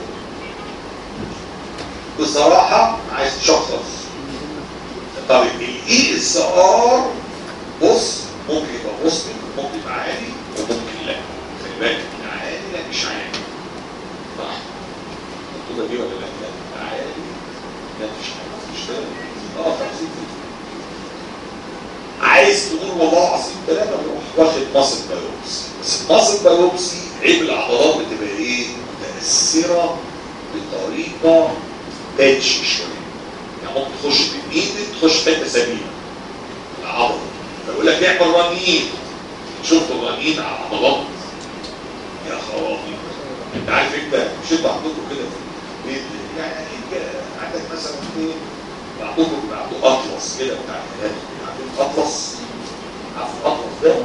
بصراحه عايز تشخص طب الاي اس ار بص ممكن يبقى مسلم ممكن يبقى عادي وممكن لا خلي بالك عادي لا مش عادي صح المكتوبه دي ولا لا لا عادي لا مش عادي مش فاهم اه 50 عايز تقول والله العظيم ثلاثه نروح واخد مصل بايوبسي بس المصل بايوبسي عيب العضلات بتبقى ايه؟ متاثره بطريقه باتش شويه يعني ممكن تخش بالميد تخش في حته سليمه العضله فيقول لك اعمل رنين شوف الرنين على العضلات يا خرابي انت عارف انت مش انت عندكم كده في البيت يعني انت عندك مثلا ايه بعتقد بعتقد اطلس كده بتاع الهلال عارفين اطلس عارف الاطلس ده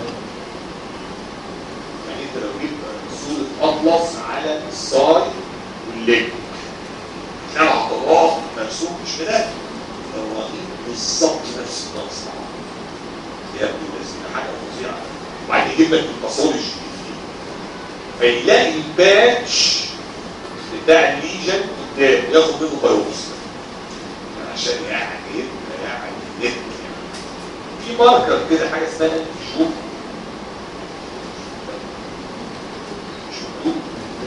يعني انت لو جبت صوره اطلس على الصاي والليج هتلاقي العضلات مرسوم مش كده الرهيب بالظبط نفس النص يا ابني بس حاجه فظيعه وبعدين يجيب لك الباثولوجي فيلاقي الباتش بتاع الليجن قدام ياخد منه بايوبس عشان يعني يبقى يعني نت يعني. في ماركر كده حاجه اسمها شوف شوف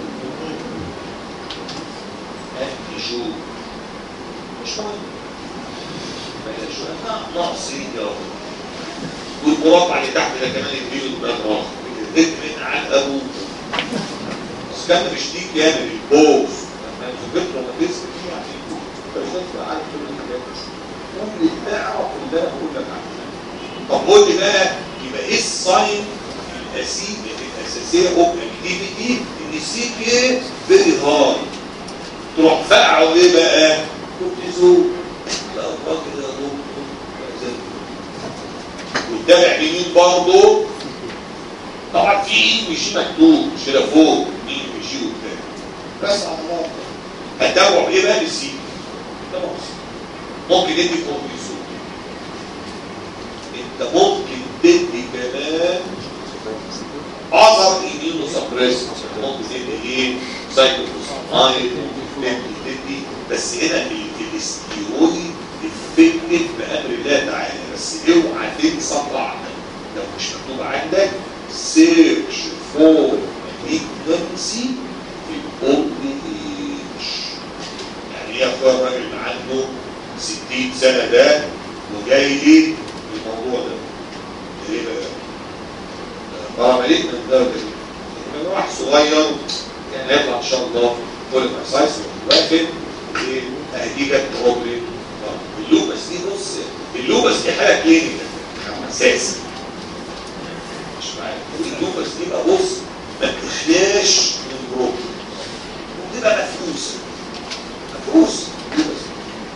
انتي شوف مش مهم بلاش شويه ناقص ايه والمربع اللي تحت ده كمان يديله دماغ راس الريتم على ابوه بس كان مش دي جامد البوز لما انتوا جبتوا روماتيزم دي يعني فشلت عارف كل الحاجات قول لي اعرف اللي انا بقول لك عنه طب قول لي بقى يبقى ايه الساين الاساسي الاساسيه اوف اكتيفيتي ان السي بي اي فيري هاي تروح فقعوا ايه بقى؟ كورتيزون لا الراجل ده دكتور زي وتابع يمين برضه طبعا في ايد مشي مكتوب مش كده فوق مين مشي وبتاع بس على الله هتتابعوا ايه بقى بالسي ده مصر ممكن يدي كورتيزون انت ممكن تدي كمان اثر ايمينو سبريس ممكن تدي ايه سايكلوسامايد ممكن تدي تدي بس هنا الاستيرويد افكتيف بامر الله تعالى بس اوعى تنسى طعمك لو مش مكتوب عندك سيرش فور مالجنسي في الاولد ايج يعني ايه اخويا الراجل اللي عنده 60 سنه ده وجاي لي الموضوع ده ايه بقى؟ باراماليك من الدرجه دي من واحد صغير كان هيطلع ان شاء الله كل اكسايز واقف ايه اهدي جت بروبلم اللوبس دي بص اللوبس دي حاله كلينيكال اساسي مش معايا اللوبس دي بقى بص ما بتخلاش من بروبلم وبتبقى مفقوسه مفقوسه اللوبس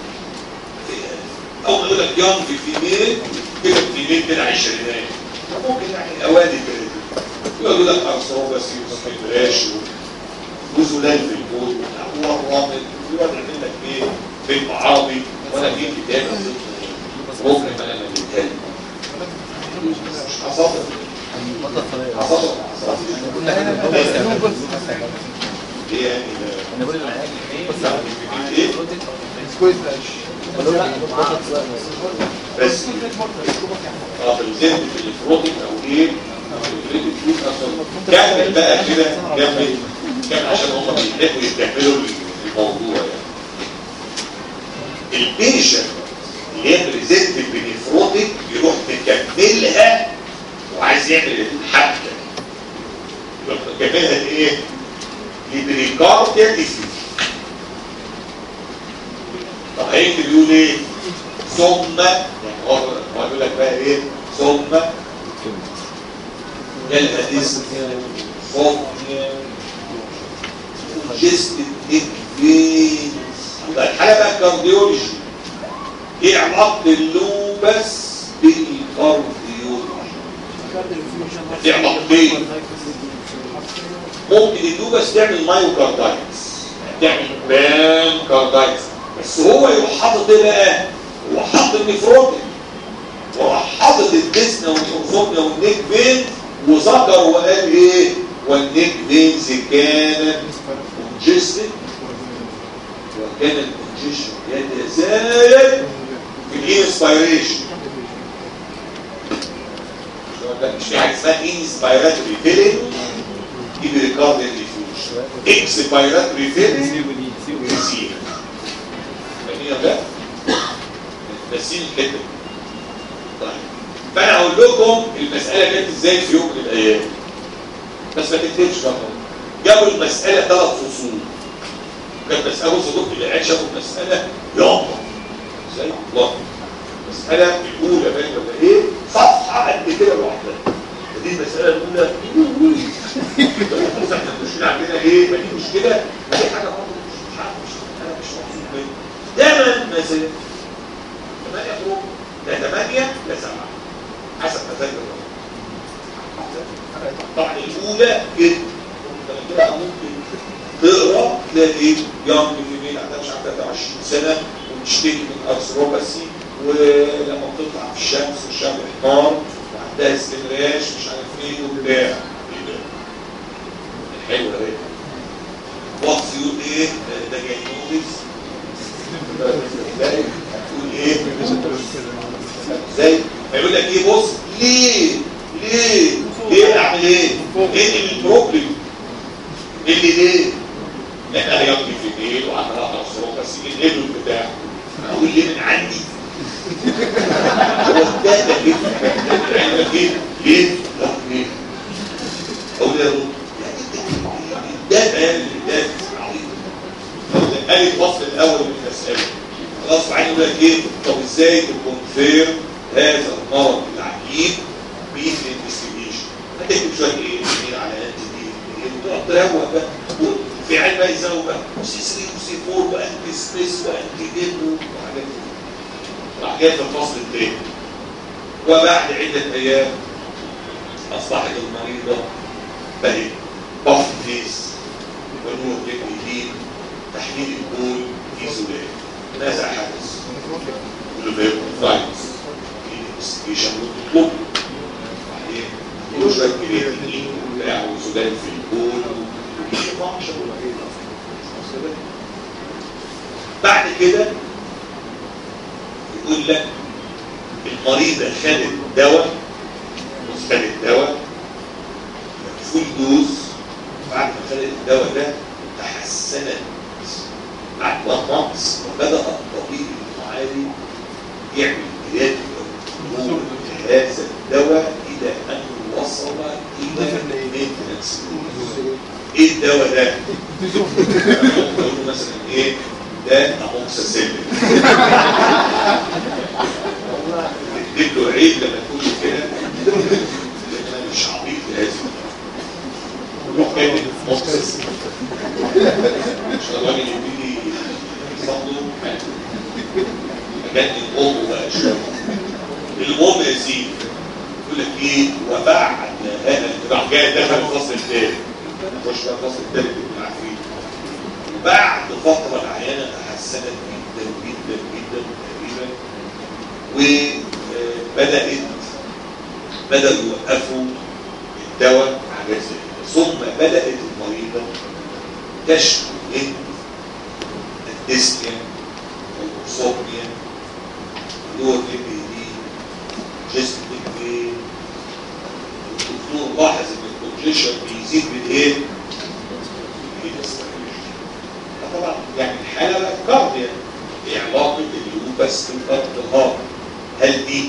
اول ما يقول لك يونج فيميل كده فيميل كده عشرينات ممكن يعني اوادي كده يقول لك ارصوبه سيوس بلاش وزلال في البول هو الرامل يقعد يعمل لك ايه فيلم عربي وانا في كتاب ممكن انا ما بيتهيألي مش حصل حصل ايه يعني ايه بس اه بالذات في البروتين او ايه كمل بقى كده كمل كمل عشان هم بيحبوا يستعملوا الموضوع يعني البيشن اللي هي بريزنت بنفروتك يروح مكملها وعايز يعمل الحبكه يروح مكملها لايه؟ لبريكارديا ديزيز طب هيكتب يقول ايه؟ ثم يعني هو هو يقول لك بقى ايه؟ ثم الحديث فوقيا جسد الفينز الحالة بقى كارديولوجي ايه علاقة اللوبس بالكارديولوجي دي علاقتين ممكن اللوبس تعمل مايوكاردايتس تعمل بان كاردايتس بس هو يروح حاطط ايه بقى؟ هو حاطط النفروتين وراح حاطط الدسنة والانسومنيا والنيك فين وذكر وقال ايه والنيك فينز كانت كونجستد وكان الكونجيشن يتزايد في الانسبيريشن مش في حاجه اسمها انسبيراتوري فيلينج دي بريكارديال ديفيوجن اكسبيراتوري فيلينج ريسيف فاهمين ده؟ بس الحته طيب فانا هقول لكم المساله جت ازاي في يوم من الايام بس ما تكتبش بقى جابوا المساله ثلاث فصول كانت مساله بص دكتور العيال شافوا المساله يلا ازاي والله المساله الاولى باين ولا ايه صفحه قد كده لوحدها دي المساله الاولى احنا مش عندنا ايه ما دي مشكله دي حاجه برضه مش مش انا مش مبسوط منها ثمان مسائل ثمانية فروق لا ثمانية لا سبعة حسب مزاج الراجل طبعا الأولى كده كده ممكن تقرا تلاقي ايه يوم فيميل عندها مش عارف 23 سنه وبتشتكي من ارثروباسي ولما بتطلع في الشمس والشمس احمر وعندها استمراش مش عارف ايه وبتاع ايه ده؟ الحلوه اهي واتس يو ايه ده جاي نوتس هتقول ايه ازاي هيقول لك ايه بص ليه ليه ليه اعمل ايه ايه البروبلم ايه اللي ليه احنا هيقضي في الليل وعمال اقرا الصوره بس ايه الليل بتاعه اقول ليه من عندي هو ده ده ليه ليه ليه لا ليه اقول له ده ده ده عظيم قال الفصل الاول من المساله خلاص بعدين يقول لك ايه طب ازاي تكونفير هذا المرض العجيب بالانفستيجيشن هتكتب شويه ايه ايه على انت دي وتقعد تروق بقى في علم بقى يزود بقى وسي 3 وسي 4 وانتي سبيس وانتي ديب وحاجات راح جاي في الفصل الثاني وبعد عده ايام اصبحت المريضه بقت بحث فيس ونور جديد تحليل البول في زلال ماذا حدث؟ كله فاينس انفستيجيشن وتطلب بعدين يقولوا شويه كرياتين وبتاع وزلال في البول بعد كده يقول لك المريضة خدت دواء خدت دواء فول دوز بعد ما خدت الدواء ده تحسنت بعد وان مانس وبدأ الطبيب المعالج يعمل علاج هذا الدواء إلى أن وصل إلى المينتنس ايه الدواء ده؟ يقولوا مثلا ايه؟ ده اموكساسيلين تديك له عيد لما تقول كده انا مش عبيط لازم روح كاتب اموكساسيلين مش الراجل يبتدي يصلوا مكان امه بقى شويه المهم يا سيدي يقول لك ايه وبعد هذا راح جاي دخل الفصل الثاني نخش بقى الفصل الثالث اللي عارفين بعد فترة العيانة تحسنت جدا جدا جدا تقريبا وبدأت بدأوا يوقفوا الدواء حاجات زي كده ثم بدأت المريضة تشكو من الديسنيا والأوسوبنيا اللور ليبي دي جسم بين الدكتور لاحظ ان الكونجيشن بيزيد بالايه؟ طبعا يعني الحاله بقت كارديا ايه علاقه اليوبس بالهارت هل دي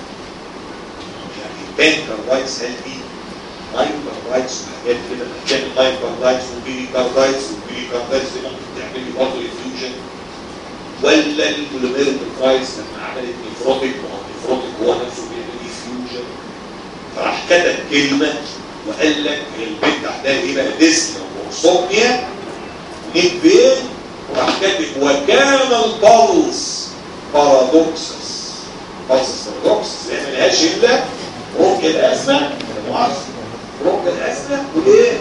يعني بانكاردايتس هل دي مايوكاردايتس وحاجات كده كان مايوكاردايتس وبيريكاردايتس وبيريكاردايتس دي ممكن تعمل لي برضه انفيوجن ولا البوليميريكاردايتس لما عملت نيفروتيك ما هو النيفروتيك هو نفسه بيعمل انفيوجن فراح كتب كلمه وقال لك البنت عندها ايه بقى ديسنيا وصوميا نيك بين وراح كاتب وكان البلس بارادوكسس بلس بارادوكسس هي ملهاش الا ركن الازمه ركن الازمه وايه؟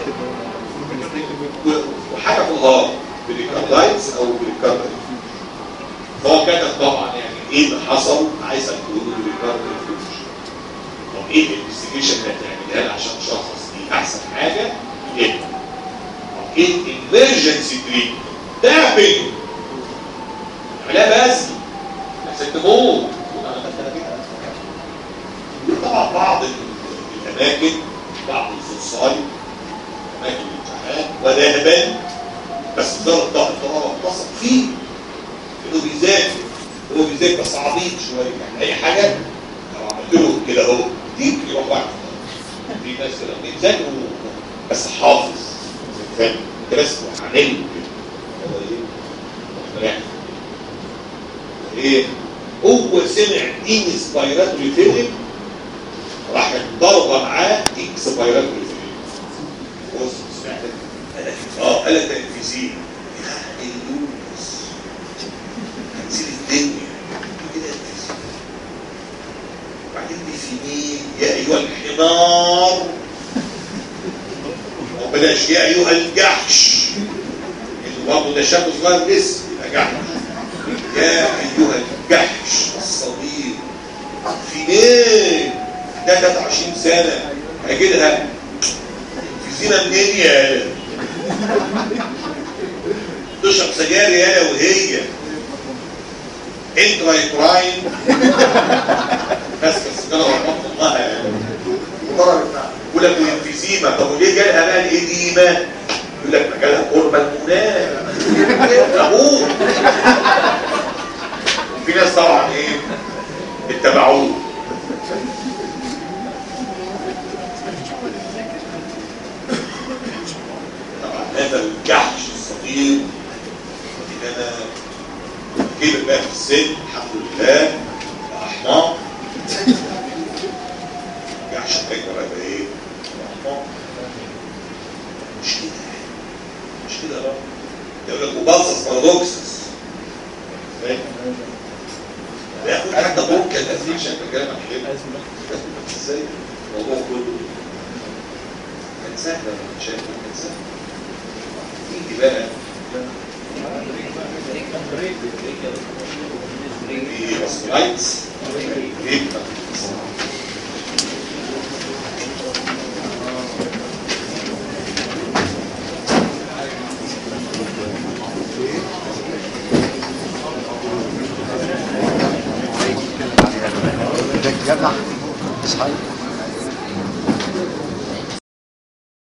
وحاجه في الهارت بريكاردايتس او بريكاردايتس فهو كتب طبعا يعني ايه اللي حصل عايزك تقول له بريكاردايتس طب ايه الانفستيجيشن اللي هتعملها لها عشان تشخص دي احسن حاجه ايه؟ طب ايه الامرجنسي تريتمنت؟ تابنج علاج بس عشان تموت طبعا بعض الاماكن بعض الفصائل اماكن الامتحان وذهبا بس ده الطلبه اتصل فيه انه بيذاكر هو بيذاكر بس عبيط شويه يعني اي حاجه لو عملت له كده اهو ديك يروح واحد في ناس كده بيذاكروا بس حافظ فاهم انت بس عامل كده هو ايه ايه هو سمع انسبيراتوري فيلم راح ضربه معاه اكسبيراتوري فيلم بص سمعت اه قال لك تنفيذيه اليونس الدنيا كده التزام وبعدين بيسميه يا ايها الحمار او بلاش يا ايها الجحش انه برضه ده شاب صغير لسه يبقى جحش يا ايها الجحش الصغير فينين ده 23 سنه هجدها في زينه منين يا تشرب سجاير يالا وهي انترا يتراين ماسكه السيجاره ورمت امها يعني يقول لك والانفيزيما طب وليه جالها بقى الاديمه؟ يقول لك ما جالها قربة المناه ابوه في ناس طبعا ايه اتبعوه طبعا هذا الجحش الصغير اللي انا كبر بقى في السن الحمد لله بقى احمر جحش اكبر بقى ايه بقى احمر مش كده مش كده يا رب يقول لك وباصص بارادوكسس فاهم ياخد حتى ممكن تأثير شكل كلامك كده ازاي الموضوع كله كان سهل انا شايف كان سهل يجي بقى في اسبرايتس جمع اصحابي